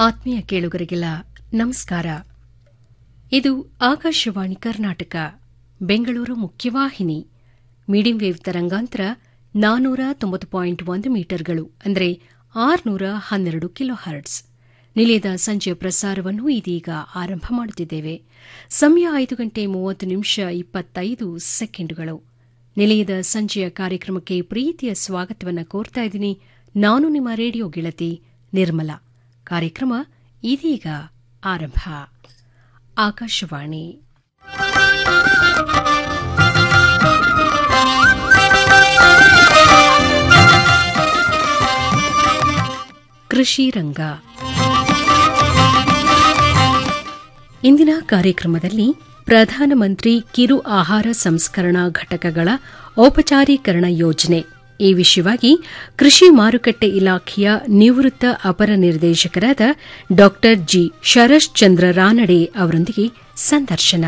ಆತ್ಮೀಯ ಕೇಳುಗರಿಗೆಲ್ಲ ನಮಸ್ಕಾರ ಇದು ಆಕಾಶವಾಣಿ ಕರ್ನಾಟಕ ಬೆಂಗಳೂರು ಮುಖ್ಯವಾಹಿನಿ ಮೀಡಿಯಂ ವೇವ್ ತರಂಗಾಂತರ ನಾನೂರ ತೊಂಬತ್ತು ಪಾಯಿಂಟ್ ಒಂದು ಮೀಟರ್ಗಳು ಅಂದರೆ ಆರುನೂರ ಹನ್ನೆರಡು ಕಿಲೋ ಹರ್ಟ್ಸ್ ನಿಲಯದ ಸಂಜೆಯ ಪ್ರಸಾರವನ್ನು ಇದೀಗ ಆರಂಭ ಮಾಡುತ್ತಿದ್ದೇವೆ ಸಮಯ ಐದು ಗಂಟೆ ಮೂವತ್ತು ನಿಮಿಷ ಇಪ್ಪತ್ತೈದು ಸೆಕೆಂಡುಗಳು ನಿಲಯದ ಸಂಜೆಯ ಕಾರ್ಯಕ್ರಮಕ್ಕೆ ಪ್ರೀತಿಯ ಸ್ವಾಗತವನ್ನು ಕೋರ್ತಾ ಇದ್ದೀನಿ ನಾನು ನಿಮ್ಮ ರೇಡಿಯೋ ಗೆಳತಿ ನಿರ್ಮಲಾ ಕಾರ್ಯಕ್ರಮ ಇದೀಗ ಆರಂಭ ಆಕಾಶವಾಣಿ ಕೃಷಿ ರಂಗ ಇಂದಿನ ಕಾರ್ಯಕ್ರಮದಲ್ಲಿ ಪ್ರಧಾನಮಂತ್ರಿ ಕಿರು ಆಹಾರ ಸಂಸ್ಕರಣಾ ಘಟಕಗಳ ಔಪಚಾರೀಕರಣ ಯೋಜನೆ ಈ ವಿಷಯವಾಗಿ ಕೃಷಿ ಮಾರುಕಟ್ಟೆ ಇಲಾಖೆಯ ನಿವೃತ್ತ ಅಪರ ನಿರ್ದೇಶಕರಾದ ಡಾ ಜಿ ಶರಶ್ ಚಂದ್ರ ರಾನಡೆ ಅವರೊಂದಿಗೆ ಸಂದರ್ಶನ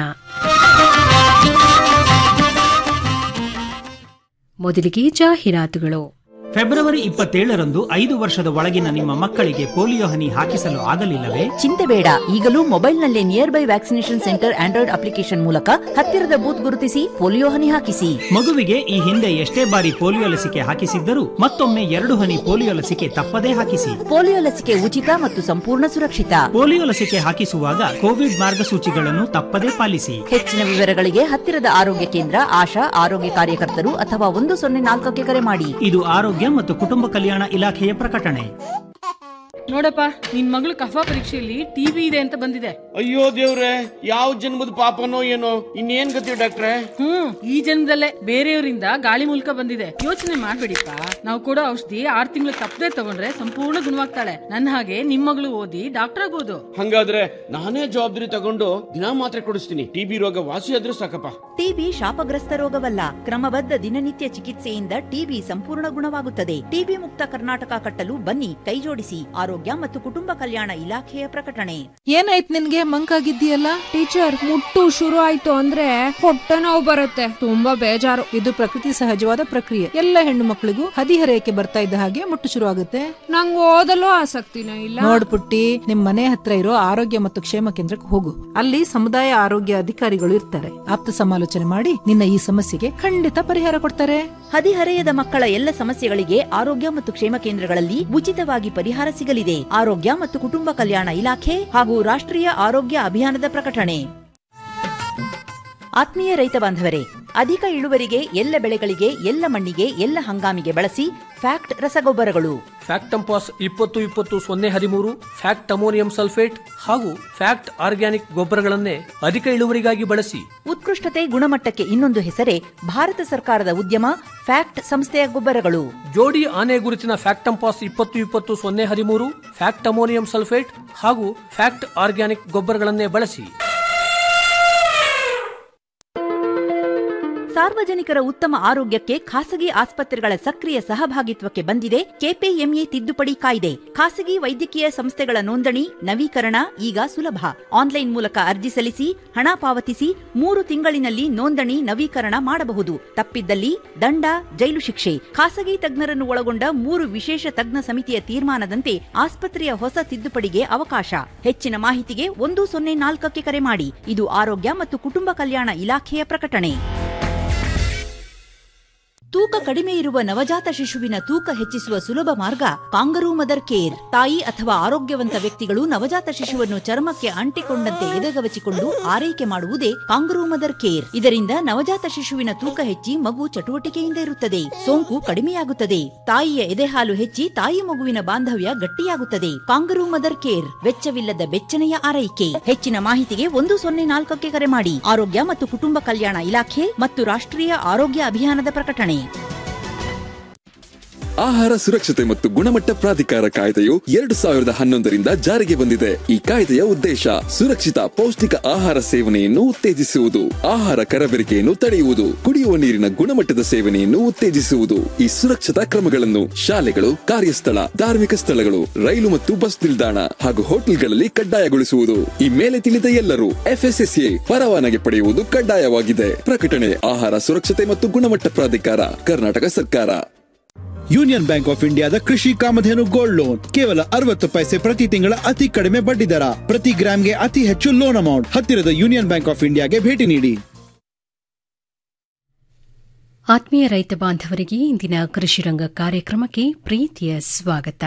ಮೊದಲಿಗೆ ಜಾಹೀರಾತುಗಳು ಫೆಬ್ರವರಿ ಇಪ್ಪತ್ತೇಳರಂದು ಐದು ವರ್ಷದ ಒಳಗಿನ ನಿಮ್ಮ ಮಕ್ಕಳಿಗೆ ಪೋಲಿಯೋ ಹನಿ ಹಾಕಿಸಲು ಆಗಲಿಲ್ಲವೇ ಚಿಂತೆ ಬೇಡ ಈಗಲೂ ಮೊಬೈಲ್ನಲ್ಲೇ nearby vaccination centre android application ಮೂಲಕ ಹತ್ತಿರದ ಬೂತ್ ಗುರುತಿಸಿ ಪೋಲಿಯೋ ಹನಿ ಹಾಕಿಸಿ ಮಗುವಿಗೆ ಈ ಹಿಂದೆ ಎಷ್ಟೇ ಬಾರಿ ಪೋಲಿಯೋ ಲಸಿಕೆ ಹಾಕಿಸಿದ್ದರೂ ಮತ್ತೊಮ್ಮೆ ಎರಡು ಹನಿ ಪೋಲಿಯೋ ಲಸಿಕೆ ತಪ್ಪದೇ ಹಾಕಿಸಿ ಪೋಲಿಯೋ ಲಸಿಕೆ ಉಚಿತ ಮತ್ತು ಸಂಪೂರ್ಣ ಸುರಕ್ಷಿತ ಪೋಲಿಯೋ ಲಸಿಕೆ ಹಾಕಿಸುವಾಗ ಕೋವಿಡ್ ಮಾರ್ಗಸೂಚಿಗಳನ್ನು ತಪ್ಪದೇ ಪಾಲಿಸಿ ಹೆಚ್ಚಿನ ವಿವರಗಳಿಗೆ ಹತ್ತಿರದ ಆರೋಗ್ಯ ಕೇಂದ್ರ ಆಶಾ ಆರೋಗ್ಯ ಕಾರ್ಯಕರ್ತರು ಅಥವಾ ಒಂದು ಸೊನ್ನೆ ನಾಲ್ಕಕ್ಕೆ ಕರೆ ಮಾಡಿ ಇದು ಆರೋಗ್ಯ ಮತ್ತು ಕುಟುಂಬ ಕಲ್ಯಾಣ ಇಲಾಖೆಯ ಪ್ರಕಟಣೆ ನೋಡಪ್ಪ ನಿನ್ ಮಗಳು ಕಫ ಪರೀಕ್ಷೆಯಲ್ಲಿ ಟಿವಿ ಇದೆ ಅಂತ ಬಂದಿದೆ ಅಯ್ಯೋ ದೇವ್ರೆ ಯಾವ ಜನ್ಮದ ಪಾಪನೋ ಏನೋ ಇನ್ನೇನ್ ಗತಿ ಡಾಕ್ಟ್ರೆ ಹ್ಮ್ ಈ ಜನ್ಮದಲ್ಲೇ ಬೇರೆಯವರಿಂದ ಗಾಳಿ ಮೂಲಕ ಬಂದಿದೆ ಯೋಚನೆ ಮಾಡ್ಬೇಡಿಪ್ಪ ನಾವು ಕೊಡೋ ಔಷಧಿ ಆರ್ ತಿಂಗಳು ತಪ್ಪದೆ ತಗೊಂಡ್ರೆ ಸಂಪೂರ್ಣ ಗುಣವಾಗ್ತಾಳೆ ನನ್ನ ಹಾಗೆ ನಿಮ್ ಮಗಳು ಓದಿ ಡಾಕ್ಟರ್ ಆಗೋದು ಹಂಗಾದ್ರೆ ನಾನೇ ಜವಾಬ್ದಾರಿ ತಗೊಂಡು ದಿನಾ ಮಾತ್ರೆ ಕೊಡಿಸ್ತೀನಿ ಟಿಬಿ ರೋಗ ವಾಸಿ ಆದ್ರೂ ಸಾಕಪ್ಪ ಟಿಬಿ ಶಾಪಗ್ರಸ್ತ ರೋಗವಲ್ಲ ಕ್ರಮಬದ್ಧ ದಿನನಿತ್ಯ ಚಿಕಿತ್ಸೆಯಿಂದ ಟಿಬಿ ಸಂಪೂರ್ಣ ಗುಣವಾಗುತ್ತದೆ ಟಿಬಿ ಮುಕ್ತ ಕರ್ನಾಟಕ ಕಟ್ಟಲು ಬನ್ನಿ ಕೈಜೋಡಿಸಿ ಆರೋಗ್ಯ ಮತ್ತು ಕುಟುಂಬ ಕಲ್ಯಾಣ ಇಲಾಖೆಯ ಪ್ರಕಟಣೆ ಏನಾಯ್ತು ನಿನ್ಗೆ ಮಂಕಾಗಿದ್ದೀಯಲ್ಲ ಟೀಚರ್ ಮುಟ್ಟು ಶುರು ಆಯ್ತು ಅಂದ್ರೆ ಹೊಟ್ಟೆ ನೋವು ಬರುತ್ತೆ ತುಂಬಾ ಬೇಜಾರು ಇದು ಪ್ರಕೃತಿ ಸಹಜವಾದ ಪ್ರಕ್ರಿಯೆ ಎಲ್ಲ ಹೆಣ್ಣು ಮಕ್ಕಳಿಗೂ ಹದಿಹರೆಯಕ್ಕೆ ಬರ್ತಾ ಇದ್ದ ಹಾಗೆ ಮುಟ್ಟು ಶುರು ಆಗುತ್ತೆ ನಂಗೆ ಓದಲು ಆಸಕ್ತಿನೇ ಇಲ್ಲ ನೋಡ್ ಪುಟ್ಟಿ ನಿಮ್ ಮನೆ ಹತ್ರ ಇರೋ ಆರೋಗ್ಯ ಮತ್ತು ಕ್ಷೇಮ ಕೇಂದ್ರಕ್ಕೆ ಹೋಗು ಅಲ್ಲಿ ಸಮುದಾಯ ಆರೋಗ್ಯ ಅಧಿಕಾರಿಗಳು ಇರ್ತಾರೆ ಆಪ್ತ ಸಮಾಲೋಚನೆ ಮಾಡಿ ನಿನ್ನ ಈ ಸಮಸ್ಯೆಗೆ ಖಂಡಿತ ಪರಿಹಾರ ಕೊಡ್ತಾರೆ ಹದಿಹರೆಯದ ಮಕ್ಕಳ ಎಲ್ಲ ಸಮಸ್ಯೆಗಳಿಗೆ ಆರೋಗ್ಯ ಮತ್ತು ಕ್ಷೇಮ ಕೇಂದ್ರಗಳಲ್ಲಿ ಉಚಿತವಾಗಿ ಪರಿಹಾರ ಸಿಗಲಿದೆ ಆರೋಗ್ಯ ಮತ್ತು ಕುಟುಂಬ ಕಲ್ಯಾಣ ಇಲಾಖೆ ಹಾಗೂ ರಾಷ್ಟ್ರೀಯ ಆರೋಗ್ಯ ಅಭಿಯಾನದ ಪ್ರಕಟಣೆ ಆತ್ಮೀಯ ರೈತ ಬಾಂಧವರೇ ಅಧಿಕ ಇಳುವರಿಗೆ ಎಲ್ಲ ಬೆಳೆಗಳಿಗೆ ಎಲ್ಲ ಮಣ್ಣಿಗೆ ಎಲ್ಲ ಹಂಗಾಮಿಗೆ ಬಳಸಿ ಫ್ಯಾಕ್ಟ್ ರಸಗೊಬ್ಬರಗಳು ಫ್ಯಾಕ್ಟಂಪಾಸ್ ಇಪ್ಪತ್ತು ಇಪ್ಪತ್ತು ಸೊನ್ನೆ ಹದಿಮೂರು ಫ್ಯಾಕ್ಟ್ ಅಮೋನಿಯಂ ಸಲ್ಫೇಟ್ ಹಾಗೂ ಫ್ಯಾಕ್ಟ್ ಆರ್ಗ್ಯಾನಿಕ್ ಗೊಬ್ಬರಗಳನ್ನೇ ಅಧಿಕ ಇಳುವರಿಗಾಗಿ ಬಳಸಿ ಉತ್ಕೃಷ್ಟತೆ ಗುಣಮಟ್ಟಕ್ಕೆ ಇನ್ನೊಂದು ಹೆಸರೇ ಭಾರತ ಸರ್ಕಾರದ ಉದ್ಯಮ ಫ್ಯಾಕ್ಟ್ ಸಂಸ್ಥೆಯ ಗೊಬ್ಬರಗಳು ಜೋಡಿ ಆನೆ ಗುರುತಿನ ಫ್ಯಾಕ್ಟಂಪಾಸ್ ಇಪ್ಪತ್ತು ಇಪ್ಪತ್ತು ಸೊನ್ನೆ ಹದಿಮೂರು ಫ್ಯಾಕ್ಟ್ ಅಮೋನಿಯಂ ಸಲ್ಫೇಟ್ ಹಾಗೂ ಫ್ಯಾಕ್ಟ್ ಆರ್ಗ್ಯಾನಿಕ್ ಗೊಬ್ಬರಗಳನ್ನೇ ಬಳಸಿ ಸಾರ್ವಜನಿಕರ ಉತ್ತಮ ಆರೋಗ್ಯಕ್ಕೆ ಖಾಸಗಿ ಆಸ್ಪತ್ರೆಗಳ ಸಕ್ರಿಯ ಸಹಭಾಗಿತ್ವಕ್ಕೆ ಬಂದಿದೆ ಕೆಪಿಎಂಇ ತಿದ್ದುಪಡಿ ಕಾಯ್ದೆ ಖಾಸಗಿ ವೈದ್ಯಕೀಯ ಸಂಸ್ಥೆಗಳ ನೋಂದಣಿ ನವೀಕರಣ ಈಗ ಸುಲಭ ಆನ್ಲೈನ್ ಮೂಲಕ ಅರ್ಜಿ ಸಲ್ಲಿಸಿ ಹಣ ಪಾವತಿಸಿ ಮೂರು ತಿಂಗಳಿನಲ್ಲಿ ನೋಂದಣಿ ನವೀಕರಣ ಮಾಡಬಹುದು ತಪ್ಪಿದ್ದಲ್ಲಿ ದಂಡ ಜೈಲು ಶಿಕ್ಷೆ ಖಾಸಗಿ ತಜ್ಞರನ್ನು ಒಳಗೊಂಡ ಮೂರು ವಿಶೇಷ ತಜ್ಞ ಸಮಿತಿಯ ತೀರ್ಮಾನದಂತೆ ಆಸ್ಪತ್ರೆಯ ಹೊಸ ತಿದ್ದುಪಡಿಗೆ ಅವಕಾಶ ಹೆಚ್ಚಿನ ಮಾಹಿತಿಗೆ ಒಂದು ಸೊನ್ನೆ ನಾಲ್ಕಕ್ಕೆ ಕರೆ ಮಾಡಿ ಇದು ಆರೋಗ್ಯ ಮತ್ತು ಕುಟುಂಬ ಕಲ್ಯಾಣ ಇಲಾಖೆಯ ಪ್ರಕಟಣೆ ತೂಕ ಕಡಿಮೆ ಇರುವ ನವಜಾತ ಶಿಶುವಿನ ತೂಕ ಹೆಚ್ಚಿಸುವ ಸುಲಭ ಮಾರ್ಗ ಕಾಂಗರೂ ಮದರ್ ಕೇರ್ ತಾಯಿ ಅಥವಾ ಆರೋಗ್ಯವಂತ ವ್ಯಕ್ತಿಗಳು ನವಜಾತ ಶಿಶುವನ್ನು ಚರ್ಮಕ್ಕೆ ಅಂಟಿಕೊಂಡಂತೆ ಎದೆಗವಚಿಕೊಂಡು ಆರೈಕೆ ಮಾಡುವುದೇ ಕಾಂಗರೂ ಮದರ್ ಕೇರ್ ಇದರಿಂದ ನವಜಾತ ಶಿಶುವಿನ ತೂಕ ಹೆಚ್ಚಿ ಮಗು ಚಟುವಟಿಕೆಯಿಂದ ಇರುತ್ತದೆ ಸೋಂಕು ಕಡಿಮೆಯಾಗುತ್ತದೆ ತಾಯಿಯ ಎದೆಹಾಲು ಹೆಚ್ಚಿ ತಾಯಿ ಮಗುವಿನ ಬಾಂಧವ್ಯ ಗಟ್ಟಿಯಾಗುತ್ತದೆ ಕಾಂಗರೂ ಮದರ್ ಕೇರ್ ವೆಚ್ಚವಿಲ್ಲದ ಬೆಚ್ಚನೆಯ ಆರೈಕೆ ಹೆಚ್ಚಿನ ಮಾಹಿತಿಗೆ ಒಂದು ಸೊನ್ನೆ ನಾಲ್ಕಕ್ಕೆ ಕರೆ ಮಾಡಿ ಆರೋಗ್ಯ ಮತ್ತು ಕುಟುಂಬ ಕಲ್ಯಾಣ ಇಲಾಖೆ ಮತ್ತು ರಾಷ್ಟ್ರೀಯ ಆರೋಗ್ಯ ಅಭಿಯಾನದ ಪ್ರಕಟಣೆ ಆಹಾರ ಸುರಕ್ಷತೆ ಮತ್ತು ಗುಣಮಟ್ಟ ಪ್ರಾಧಿಕಾರ ಕಾಯ್ದೆಯು ಎರಡು ಸಾವಿರದ ಹನ್ನೊಂದರಿಂದ ಜಾರಿಗೆ ಬಂದಿದೆ ಈ ಕಾಯ್ದೆಯ ಉದ್ದೇಶ ಸುರಕ್ಷಿತ ಪೌಷ್ಟಿಕ ಆಹಾರ ಸೇವನೆಯನ್ನು ಉತ್ತೇಜಿಸುವುದು ಆಹಾರ ಕರಬೇರಿಕೆಯನ್ನು ತಡೆಯುವುದು ಕುಡಿಯುವ ನೀರಿನ ಗುಣಮಟ್ಟದ ಸೇವನೆಯನ್ನು ಉತ್ತೇಜಿಸುವುದು ಈ ಸುರಕ್ಷತಾ ಕ್ರಮಗಳನ್ನು ಶಾಲೆಗಳು ಕಾರ್ಯಸ್ಥಳ ಧಾರ್ಮಿಕ ಸ್ಥಳಗಳು ರೈಲು ಮತ್ತು ಬಸ್ ನಿಲ್ದಾಣ ಹಾಗೂ ಹೋಟೆಲ್ಗಳಲ್ಲಿ ಕಡ್ಡಾಯಗೊಳಿಸುವುದು ಈ ಮೇಲೆ ತಿಳಿದ ಎಲ್ಲರೂ ಎಫ್ಎಸ್ಎಸ್ಎ ಪರವಾನಗಿ ಪಡೆಯುವುದು ಕಡ್ಡಾಯವಾಗಿದೆ ಪ್ರಕಟಣೆ ಆಹಾರ ಸುರಕ್ಷತೆ ಮತ್ತು ಗುಣಮಟ್ಟ ಪ್ರಾಧಿಕಾರ ಕರ್ನಾಟಕ ಸರ್ಕಾರ ಯೂನಿಯನ್ ಬ್ಯಾಂಕ್ ಆಫ್ ಇಂಡಿಯಾದ ಕೃಷಿ ಕಾಮಧೇನು ಗೋಲ್ಡ್ ಲೋನ್ ಕೇವಲ ಅರವತ್ತು ಪೈಸೆ ಪ್ರತಿ ತಿಂಗಳ ಅತಿ ಕಡಿಮೆ ಬಡ್ಡಿ ದರ ಪ್ರತಿ ಗ್ರಾಮ್ಗೆ ಅತಿ ಹೆಚ್ಚು ಲೋನ್ ಅಮೌಂಟ್ ಹತ್ತಿರದ ಯೂನಿಯನ್ ಬ್ಯಾಂಕ್ ಆಫ್ ಇಂಡಿಯಾಗೆ ಭೇಟಿ ನೀಡಿ ಆತ್ಮೀಯ ರೈತ ಬಾಂಧವರಿಗೆ ಇಂದಿನ ಕೃಷಿರಂಗ ಕಾರ್ಯಕ್ರಮಕ್ಕೆ ಪ್ರೀತಿಯ ಸ್ವಾಗತ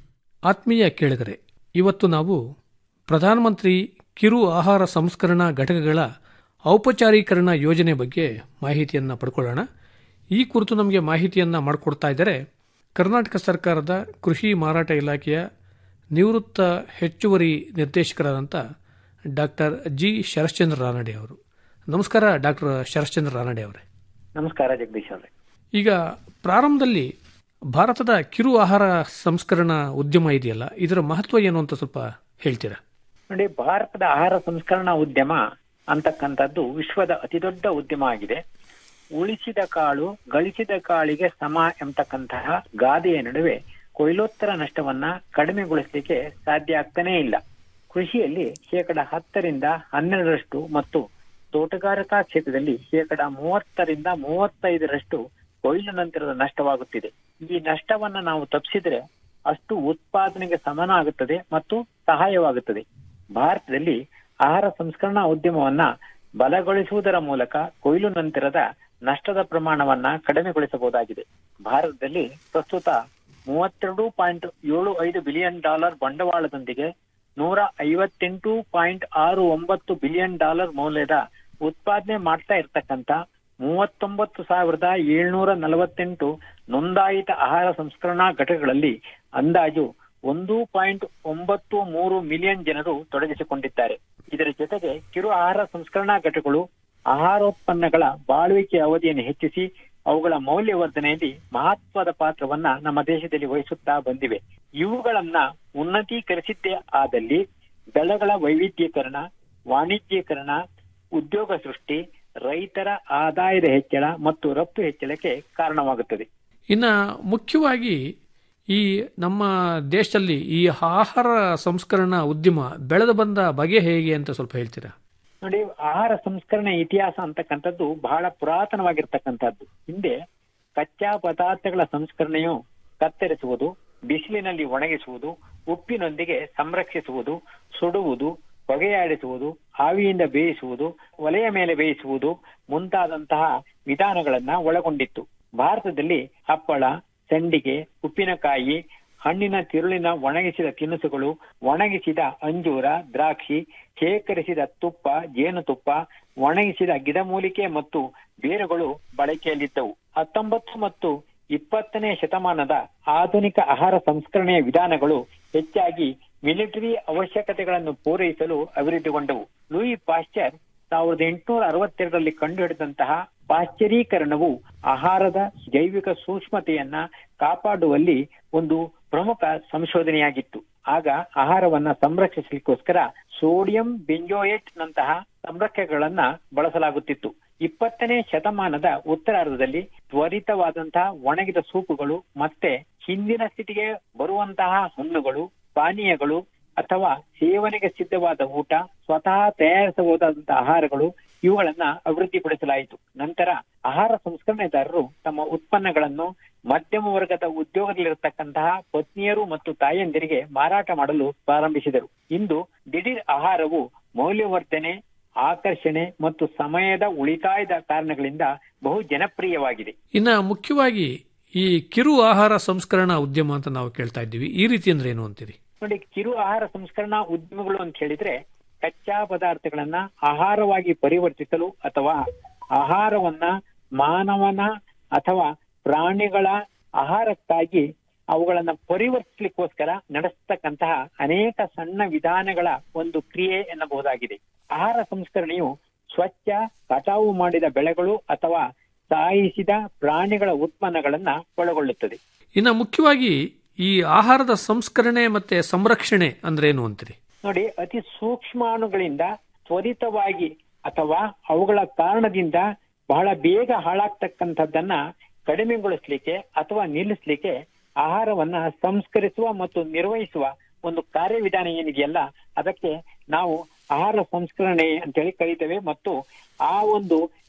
ಆತ್ಮೀಯ ಕೇಳಿಗರೆ ಇವತ್ತು ನಾವು ಪ್ರಧಾನಮಂತ್ರಿ ಕಿರು ಆಹಾರ ಸಂಸ್ಕರಣಾ ಘಟಕಗಳ ಔಪಚಾರೀಕರಣ ಯೋಜನೆ ಬಗ್ಗೆ ಮಾಹಿತಿಯನ್ನು ಪಡ್ಕೊಳ್ಳೋಣ ಈ ಕುರಿತು ನಮಗೆ ಮಾಹಿತಿಯನ್ನು ಮಾಡಿಕೊಡ್ತಾ ಇದ್ದಾರೆ ಕರ್ನಾಟಕ ಸರ್ಕಾರದ ಕೃಷಿ ಮಾರಾಟ ಇಲಾಖೆಯ ನಿವೃತ್ತ ಹೆಚ್ಚುವರಿ ನಿರ್ದೇಶಕರಾದಂಥ ಡಾಕ್ಟರ್ ಜಿ ಶರಶ್ಚಂದ್ರ ರಾನಡೆ ಅವರು ನಮಸ್ಕಾರ ಡಾಕ್ಟರ್ ಶರಶ್ಚಂದ್ರ ರಾನಡೆ ಅವರೇ ನಮಸ್ಕಾರ ಜಗದೀಶ್ ಅವರೇ ಈಗ ಪ್ರಾರಂಭದಲ್ಲಿ ಭಾರತದ ಕಿರು ಆಹಾರ ಸಂಸ್ಕರಣಾ ಉದ್ಯಮ ಇದೆಯಲ್ಲ ಇದರ ಮಹತ್ವ ಏನು ಅಂತ ಸ್ವಲ್ಪ ಹೇಳ್ತೀರಾ ನೋಡಿ ಭಾರತದ ಆಹಾರ ಸಂಸ್ಕರಣಾ ಉದ್ಯಮ ಅಂತಕ್ಕಂಥದ್ದು ವಿಶ್ವದ ಅತಿದೊಡ್ಡ ಉದ್ಯಮ ಆಗಿದೆ ಉಳಿಸಿದ ಕಾಳು ಗಳಿಸಿದ ಕಾಳಿಗೆ ಸಮ ಎಂಬತಕ್ಕಂತಹ ಗಾದೆಯ ನಡುವೆ ಕೊಯ್ಲೋತ್ತರ ನಷ್ಟವನ್ನ ಕಡಿಮೆಗೊಳಿಸಲಿಕ್ಕೆ ಸಾಧ್ಯ ಆಗ್ತಾನೇ ಇಲ್ಲ ಕೃಷಿಯಲ್ಲಿ ಶೇಕಡ ಹತ್ತರಿಂದ ಹನ್ನೆರಡರಷ್ಟು ಮತ್ತು ತೋಟಗಾರಿಕಾ ಕ್ಷೇತ್ರದಲ್ಲಿ ಶೇಕಡ ಮೂವತ್ತರಿಂದ ಮೂವತ್ತೈದರಷ್ಟು ಕೊಯ್ಲು ನಂತರದ ನಷ್ಟವಾಗುತ್ತಿದೆ ಈ ನಷ್ಟವನ್ನ ನಾವು ತಪ್ಪಿಸಿದ್ರೆ ಅಷ್ಟು ಉತ್ಪಾದನೆಗೆ ಸಮಾನ ಆಗುತ್ತದೆ ಮತ್ತು ಸಹಾಯವಾಗುತ್ತದೆ ಭಾರತದಲ್ಲಿ ಆಹಾರ ಸಂಸ್ಕರಣಾ ಉದ್ಯಮವನ್ನ ಬಲಗೊಳಿಸುವುದರ ಮೂಲಕ ಕೊಯ್ಲು ನಂತರದ ನಷ್ಟದ ಪ್ರಮಾಣವನ್ನ ಕಡಿಮೆಗೊಳಿಸಬಹುದಾಗಿದೆ ಭಾರತದಲ್ಲಿ ಪ್ರಸ್ತುತ ಮೂವತ್ತೆರಡು ಪಾಯಿಂಟ್ ಏಳು ಐದು ಬಿಲಿಯನ್ ಡಾಲರ್ ಬಂಡವಾಳದೊಂದಿಗೆ ನೂರ ಐವತ್ತೆಂಟು ಪಾಯಿಂಟ್ ಆರು ಒಂಬತ್ತು ಬಿಲಿಯನ್ ಡಾಲರ್ ಮೌಲ್ಯದ ಉತ್ಪಾದನೆ ಮಾಡ್ತಾ ಇರ್ತಕ್ಕಂತ ಮೂವತ್ತೊಂಬತ್ತು ಸಾವಿರದ ಏಳ್ನೂರ ನಲವತ್ತೆಂಟು ನೋಂದಾಯಿತ ಆಹಾರ ಸಂಸ್ಕರಣಾ ಘಟಕಗಳಲ್ಲಿ ಅಂದಾಜು ಒಂದು ಪಾಯಿಂಟ್ ಒಂಬತ್ತು ಮೂರು ಮಿಲಿಯನ್ ಜನರು ತೊಡಗಿಸಿಕೊಂಡಿದ್ದಾರೆ ಇದರ ಜೊತೆಗೆ ಕಿರು ಆಹಾರ ಸಂಸ್ಕರಣಾ ಘಟಕಗಳು ಆಹಾರೋತ್ಪನ್ನಗಳ ಬಾಳುವಿಕೆ ಅವಧಿಯನ್ನು ಹೆಚ್ಚಿಸಿ ಅವುಗಳ ಮೌಲ್ಯವರ್ಧನೆಯಲ್ಲಿ ಮಹತ್ವದ ಪಾತ್ರವನ್ನ ನಮ್ಮ ದೇಶದಲ್ಲಿ ವಹಿಸುತ್ತಾ ಬಂದಿವೆ ಇವುಗಳನ್ನ ಉನ್ನತೀಕರಿಸಿದ್ದೇ ಆದಲ್ಲಿ ಬೆಳೆಗಳ ವೈವಿಧ್ಯೀಕರಣ ವಾಣಿಜ್ಯೀಕರಣ ಉದ್ಯೋಗ ಸೃಷ್ಟಿ ರೈತರ ಆದಾಯದ ಹೆಚ್ಚಳ ಮತ್ತು ರಫ್ತು ಹೆಚ್ಚಳಕ್ಕೆ ಕಾರಣವಾಗುತ್ತದೆ ಇನ್ನು ಮುಖ್ಯವಾಗಿ ಈ ನಮ್ಮ ದೇಶದಲ್ಲಿ ಈ ಆಹಾರ ಸಂಸ್ಕರಣಾ ಉದ್ಯಮ ಬೆಳೆದು ಬಂದ ಬಗೆ ಹೇಗೆ ಅಂತ ಸ್ವಲ್ಪ ಹೇಳ್ತೀರಾ ನೋಡಿ ಆಹಾರ ಸಂಸ್ಕರಣೆ ಇತಿಹಾಸ ಅಂತಕ್ಕಂಥದ್ದು ಬಹಳ ಪುರಾತನವಾಗಿರ್ತಕ್ಕಂಥದ್ದು ಹಿಂದೆ ಕಚ್ಚಾ ಪದಾರ್ಥಗಳ ಸಂಸ್ಕರಣೆಯು ಕತ್ತರಿಸುವುದು ಬಿಸಿಲಿನಲ್ಲಿ ಒಣಗಿಸುವುದು ಉಪ್ಪಿನೊಂದಿಗೆ ಸಂರಕ್ಷಿಸುವುದು ಸುಡುವುದು ಹೊಗೆಯಾಡಿಸುವುದು ಆವಿಯಿಂದ ಬೇಯಿಸುವುದು ಒಲೆಯ ಮೇಲೆ ಬೇಯಿಸುವುದು ಮುಂತಾದಂತಹ ವಿಧಾನಗಳನ್ನ ಒಳಗೊಂಡಿತ್ತು ಭಾರತದಲ್ಲಿ ಹಪ್ಪಳ ಸಂಡಿಗೆ ಉಪ್ಪಿನಕಾಯಿ ಹಣ್ಣಿನ ತಿರುಳಿನ ಒಣಗಿಸಿದ ತಿನಿಸುಗಳು ಒಣಗಿಸಿದ ಅಂಜೂರ ದ್ರಾಕ್ಷಿ ಶೇಖರಿಸಿದ ತುಪ್ಪ ಜೇನುತುಪ್ಪ ಒಣಗಿಸಿದ ಗಿಡಮೂಲಿಕೆ ಮತ್ತು ಬೇರುಗಳು ಬಳಕೆಯಲ್ಲಿದ್ದವು ಹತ್ತೊಂಬತ್ತು ಮತ್ತು ಇಪ್ಪತ್ತನೇ ಶತಮಾನದ ಆಧುನಿಕ ಆಹಾರ ಸಂಸ್ಕರಣೆಯ ವಿಧಾನಗಳು ಹೆಚ್ಚಾಗಿ ಮಿಲಿಟರಿ ಅವಶ್ಯಕತೆಗಳನ್ನು ಪೂರೈಸಲು ಅಭಿವೃದ್ಧಿಗೊಂಡವು ಲೂಯಿ ಪಾಶ್ಚರ್ ಸಾವಿರದ ಎಂಟುನೂರ ಅರವತ್ತೆರಡರಲ್ಲಿ ಕಂಡುಹಿಡಿದಂತಹ ಪಾಶ್ಚರೀಕರಣವು ಆಹಾರದ ಜೈವಿಕ ಸೂಕ್ಷ್ಮತೆಯನ್ನ ಕಾಪಾಡುವಲ್ಲಿ ಒಂದು ಪ್ರಮುಖ ಸಂಶೋಧನೆಯಾಗಿತ್ತು ಆಗ ಆಹಾರವನ್ನ ಸಂರಕ್ಷಿಸಲಿಕ್ಕೋಸ್ಕರ ಸೋಡಿಯಂ ಬೆಂಜೋಯೇಟ್ ನಂತಹ ಸಂರಕ್ಷಕಗಳನ್ನ ಬಳಸಲಾಗುತ್ತಿತ್ತು ಇಪ್ಪತ್ತನೇ ಶತಮಾನದ ಉತ್ತರಾರ್ಧದಲ್ಲಿ ತ್ವರಿತವಾದಂತಹ ಒಣಗಿದ ಸೂಪುಗಳು ಮತ್ತೆ ಹಿಂದಿನ ಸ್ಥಿತಿಗೆ ಬರುವಂತಹ ಹಣ್ಣುಗಳು ಪಾನೀಯಗಳು ಅಥವಾ ಸೇವನೆಗೆ ಸಿದ್ಧವಾದ ಊಟ ಸ್ವತಃ ತಯಾರಿಸಬಹುದಾದಂತಹ ಆಹಾರಗಳು ಇವುಗಳನ್ನ ಅಭಿವೃದ್ಧಿಪಡಿಸಲಾಯಿತು ನಂತರ ಆಹಾರ ಸಂಸ್ಕರಣೆದಾರರು ತಮ್ಮ ಉತ್ಪನ್ನಗಳನ್ನು ಮಧ್ಯಮ ವರ್ಗದ ಉದ್ಯೋಗದಲ್ಲಿರತಕ್ಕಂತಹ ಪತ್ನಿಯರು ಮತ್ತು ತಾಯಂದಿರಿಗೆ ಮಾರಾಟ ಮಾಡಲು ಪ್ರಾರಂಭಿಸಿದರು ಇಂದು ದಿಢೀರ್ ಆಹಾರವು ಮೌಲ್ಯವರ್ಧನೆ ಆಕರ್ಷಣೆ ಮತ್ತು ಸಮಯದ ಉಳಿತಾಯದ ಕಾರಣಗಳಿಂದ ಬಹು ಜನಪ್ರಿಯವಾಗಿದೆ ಇನ್ನು ಮುಖ್ಯವಾಗಿ ಈ ಕಿರು ಆಹಾರ ಸಂಸ್ಕರಣಾ ಉದ್ಯಮ ಅಂತ ನಾವು ಕೇಳ್ತಾ ಇದ್ದೀವಿ ಈ ರೀತಿ ಅಂದ್ರೆ ಏನು ಅಂತೀರಿ ನೋಡಿ ಕಿರು ಆಹಾರ ಸಂಸ್ಕರಣಾ ಉದ್ಯಮಗಳು ಅಂತ ಹೇಳಿದ್ರೆ ಕಚ್ಚಾ ಪದಾರ್ಥಗಳನ್ನ ಆಹಾರವಾಗಿ ಪರಿವರ್ತಿಸಲು ಅಥವಾ ಆಹಾರವನ್ನ ಮಾನವನ ಅಥವಾ ಪ್ರಾಣಿಗಳ ಆಹಾರಕ್ಕಾಗಿ ಅವುಗಳನ್ನ ಪರಿವರ್ತಿಸಲಿಕ್ಕೋಸ್ಕರ ನಡೆಸ್ತಕ್ಕಂತಹ ಅನೇಕ ಸಣ್ಣ ವಿಧಾನಗಳ ಒಂದು ಕ್ರಿಯೆ ಎನ್ನಬಹುದಾಗಿದೆ ಆಹಾರ ಸಂಸ್ಕರಣೆಯು ಸ್ವಚ್ಛ ಕಟಾವು ಮಾಡಿದ ಬೆಳೆಗಳು ಅಥವಾ ಸಾಯಿಸಿದ ಪ್ರಾಣಿಗಳ ಉತ್ಪನ್ನಗಳನ್ನ ಒಳಗೊಳ್ಳುತ್ತದೆ ಇನ್ನು ಮುಖ್ಯವಾಗಿ ಈ ಆಹಾರದ ಸಂಸ್ಕರಣೆ ಮತ್ತೆ ಸಂರಕ್ಷಣೆ ಅಂದ್ರೆ ಏನು ಅಂತೀರಿ ನೋಡಿ ಅತಿ ಸೂಕ್ಷ್ಮಾಣುಗಳಿಂದ ತ್ವರಿತವಾಗಿ ಅಥವಾ ಅವುಗಳ ಕಾರಣದಿಂದ ಬಹಳ ಬೇಗ ಹಾಳಾಗ್ತಕ್ಕಂಥದ್ದನ್ನ ಕಡಿಮೆಗೊಳಿಸ್ಲಿಕ್ಕೆ ಅಥವಾ ನಿಲ್ಲಿಸ್ಲಿಕ್ಕೆ ಆಹಾರವನ್ನ ಸಂಸ್ಕರಿಸುವ ಮತ್ತು ನಿರ್ವಹಿಸುವ ಒಂದು ಕಾರ್ಯವಿಧಾನ ಏನಿದೆಯಲ್ಲ ಅದಕ್ಕೆ ನಾವು ಆಹಾರ ಸಂಸ್ಕರಣೆ ಅಂತೇಳಿ ಕರೀತೇವೆ ಮತ್ತು ಆ ಒಂದು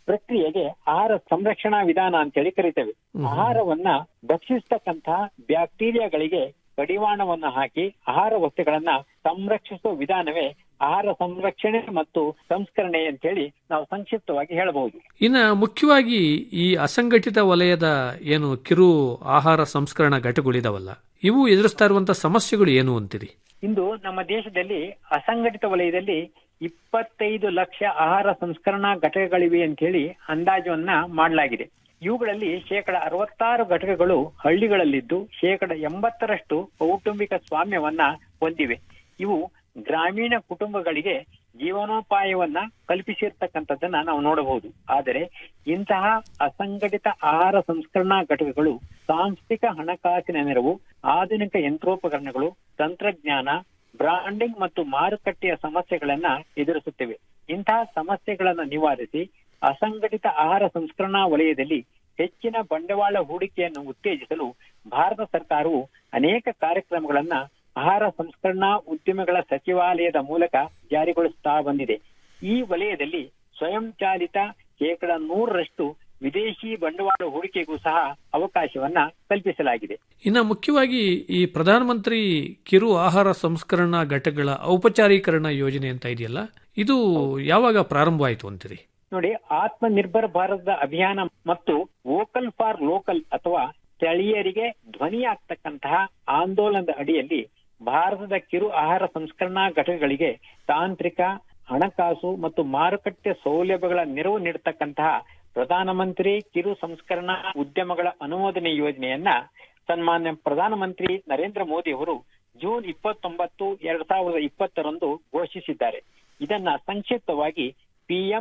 ಪ್ರಕ್ರಿಯೆಗೆ ಆಹಾರ ಸಂರಕ್ಷಣಾ ವಿಧಾನ ಅಂತೇಳಿ ಕರಿತೇವೆ ಆಹಾರವನ್ನ ಭಕ್ಷಿಸ್ತಕ್ಕಂತಹ ಬ್ಯಾಕ್ಟೀರಿಯಾಗಳಿಗೆ ಕಡಿವಾಣವನ್ನ ಹಾಕಿ ಆಹಾರ ವಸ್ತುಗಳನ್ನ ಸಂರಕ್ಷಿಸುವ ವಿಧಾನವೇ ಆಹಾರ ಸಂರಕ್ಷಣೆ ಮತ್ತು ಸಂಸ್ಕರಣೆ ಅಂತ ಹೇಳಿ ನಾವು ಸಂಕ್ಷಿಪ್ತವಾಗಿ ಹೇಳಬಹುದು ಇನ್ನು ಮುಖ್ಯವಾಗಿ ಈ ಅಸಂಘಟಿತ ವಲಯದ ಏನು ಕಿರು ಆಹಾರ ಸಂಸ್ಕರಣಾ ಘಟಕಗಳಿದಾವಲ್ಲ ಇವು ಎದುರಿಸ್ತಾ ಇರುವಂತಹ ಸಮಸ್ಯೆಗಳು ಏನು ಅಂತೀರಿ ಇಂದು ನಮ್ಮ ದೇಶದಲ್ಲಿ ಅಸಂಘಟಿತ ವಲಯದಲ್ಲಿ ಇಪ್ಪತ್ತೈದು ಲಕ್ಷ ಆಹಾರ ಸಂಸ್ಕರಣಾ ಘಟಕಗಳಿವೆ ಅಂತ ಹೇಳಿ ಅಂದಾಜವನ್ನ ಮಾಡಲಾಗಿದೆ ಇವುಗಳಲ್ಲಿ ಶೇಕಡ ಅರವತ್ತಾರು ಘಟಕಗಳು ಹಳ್ಳಿಗಳಲ್ಲಿದ್ದು ಶೇಕಡ ಎಂಬತ್ತರಷ್ಟು ಕೌಟುಂಬಿಕ ಸ್ವಾಮ್ಯವನ್ನ ಹೊಂದಿವೆ ಇವು ಗ್ರಾಮೀಣ ಕುಟುಂಬಗಳಿಗೆ ಜೀವನೋಪಾಯವನ್ನ ಕಲ್ಪಿಸಿರ್ತಕ್ಕಂಥದ್ದನ್ನ ನಾವು ನೋಡಬಹುದು ಆದರೆ ಇಂತಹ ಅಸಂಘಟಿತ ಆಹಾರ ಸಂಸ್ಕರಣಾ ಘಟಕಗಳು ಸಾಂಸ್ಥಿಕ ಹಣಕಾಸಿನ ನೆರವು ಆಧುನಿಕ ಯಂತ್ರೋಪಕರಣಗಳು ತಂತ್ರಜ್ಞಾನ ಬ್ರಾಂಡಿಂಗ್ ಮತ್ತು ಮಾರುಕಟ್ಟೆಯ ಸಮಸ್ಯೆಗಳನ್ನ ಎದುರಿಸುತ್ತಿವೆ ಇಂತಹ ಸಮಸ್ಯೆಗಳನ್ನು ನಿವಾರಿಸಿ ಅಸಂಘಟಿತ ಆಹಾರ ಸಂಸ್ಕರಣಾ ವಲಯದಲ್ಲಿ ಹೆಚ್ಚಿನ ಬಂಡವಾಳ ಹೂಡಿಕೆಯನ್ನು ಉತ್ತೇಜಿಸಲು ಭಾರತ ಸರ್ಕಾರವು ಅನೇಕ ಕಾರ್ಯಕ್ರಮಗಳನ್ನ ಆಹಾರ ಸಂಸ್ಕರಣಾ ಉದ್ಯಮಗಳ ಸಚಿವಾಲಯದ ಮೂಲಕ ಜಾರಿಗೊಳಿಸುತ್ತಾ ಬಂದಿದೆ ಈ ವಲಯದಲ್ಲಿ ಸ್ವಯಂ ಚಾಲಿತ ಶೇಕಡ ನೂರರಷ್ಟು ವಿದೇಶಿ ಬಂಡವಾಳ ಹೂಡಿಕೆಗೂ ಸಹ ಅವಕಾಶವನ್ನ ಕಲ್ಪಿಸಲಾಗಿದೆ ಇನ್ನು ಮುಖ್ಯವಾಗಿ ಈ ಪ್ರಧಾನಮಂತ್ರಿ ಕಿರು ಆಹಾರ ಸಂಸ್ಕರಣಾ ಘಟಕಗಳ ಔಪಚಾರೀಕರಣ ಯೋಜನೆ ಅಂತ ಇದೆಯಲ್ಲ ಇದು ಯಾವಾಗ ಪ್ರಾರಂಭವಾಯಿತು ಅಂತೀರಿ ನೋಡಿ ಆತ್ಮ ನಿರ್ಭರ ಭಾರತದ ಅಭಿಯಾನ ಮತ್ತು ವೋಕಲ್ ಫಾರ್ ಲೋಕಲ್ ಅಥವಾ ಸ್ಥಳೀಯರಿಗೆ ಧ್ವನಿಯಾಗ್ತಕ್ಕಂತಹ ಆಂದೋಲನದ ಅಡಿಯಲ್ಲಿ ಭಾರತದ ಕಿರು ಆಹಾರ ಸಂಸ್ಕರಣಾ ಘಟಕಗಳಿಗೆ ತಾಂತ್ರಿಕ ಹಣಕಾಸು ಮತ್ತು ಮಾರುಕಟ್ಟೆ ಸೌಲಭ್ಯಗಳ ನೆರವು ನೀಡತಕ್ಕಂತಹ ಪ್ರಧಾನಮಂತ್ರಿ ಕಿರು ಸಂಸ್ಕರಣಾ ಉದ್ಯಮಗಳ ಅನುಮೋದನೆ ಯೋಜನೆಯನ್ನ ಸನ್ಮಾನ್ಯ ಪ್ರಧಾನಮಂತ್ರಿ ನರೇಂದ್ರ ಮೋದಿ ಅವರು ಜೂನ್ ಇಪ್ಪತ್ತೊಂಬತ್ತು ಎರಡ್ ಸಾವಿರದ ಇಪ್ಪತ್ತರಂದು ಘೋಷಿಸಿದ್ದಾರೆ ಇದನ್ನ ಸಂಕ್ಷಿಪ್ತವಾಗಿ ಪಿಎಂ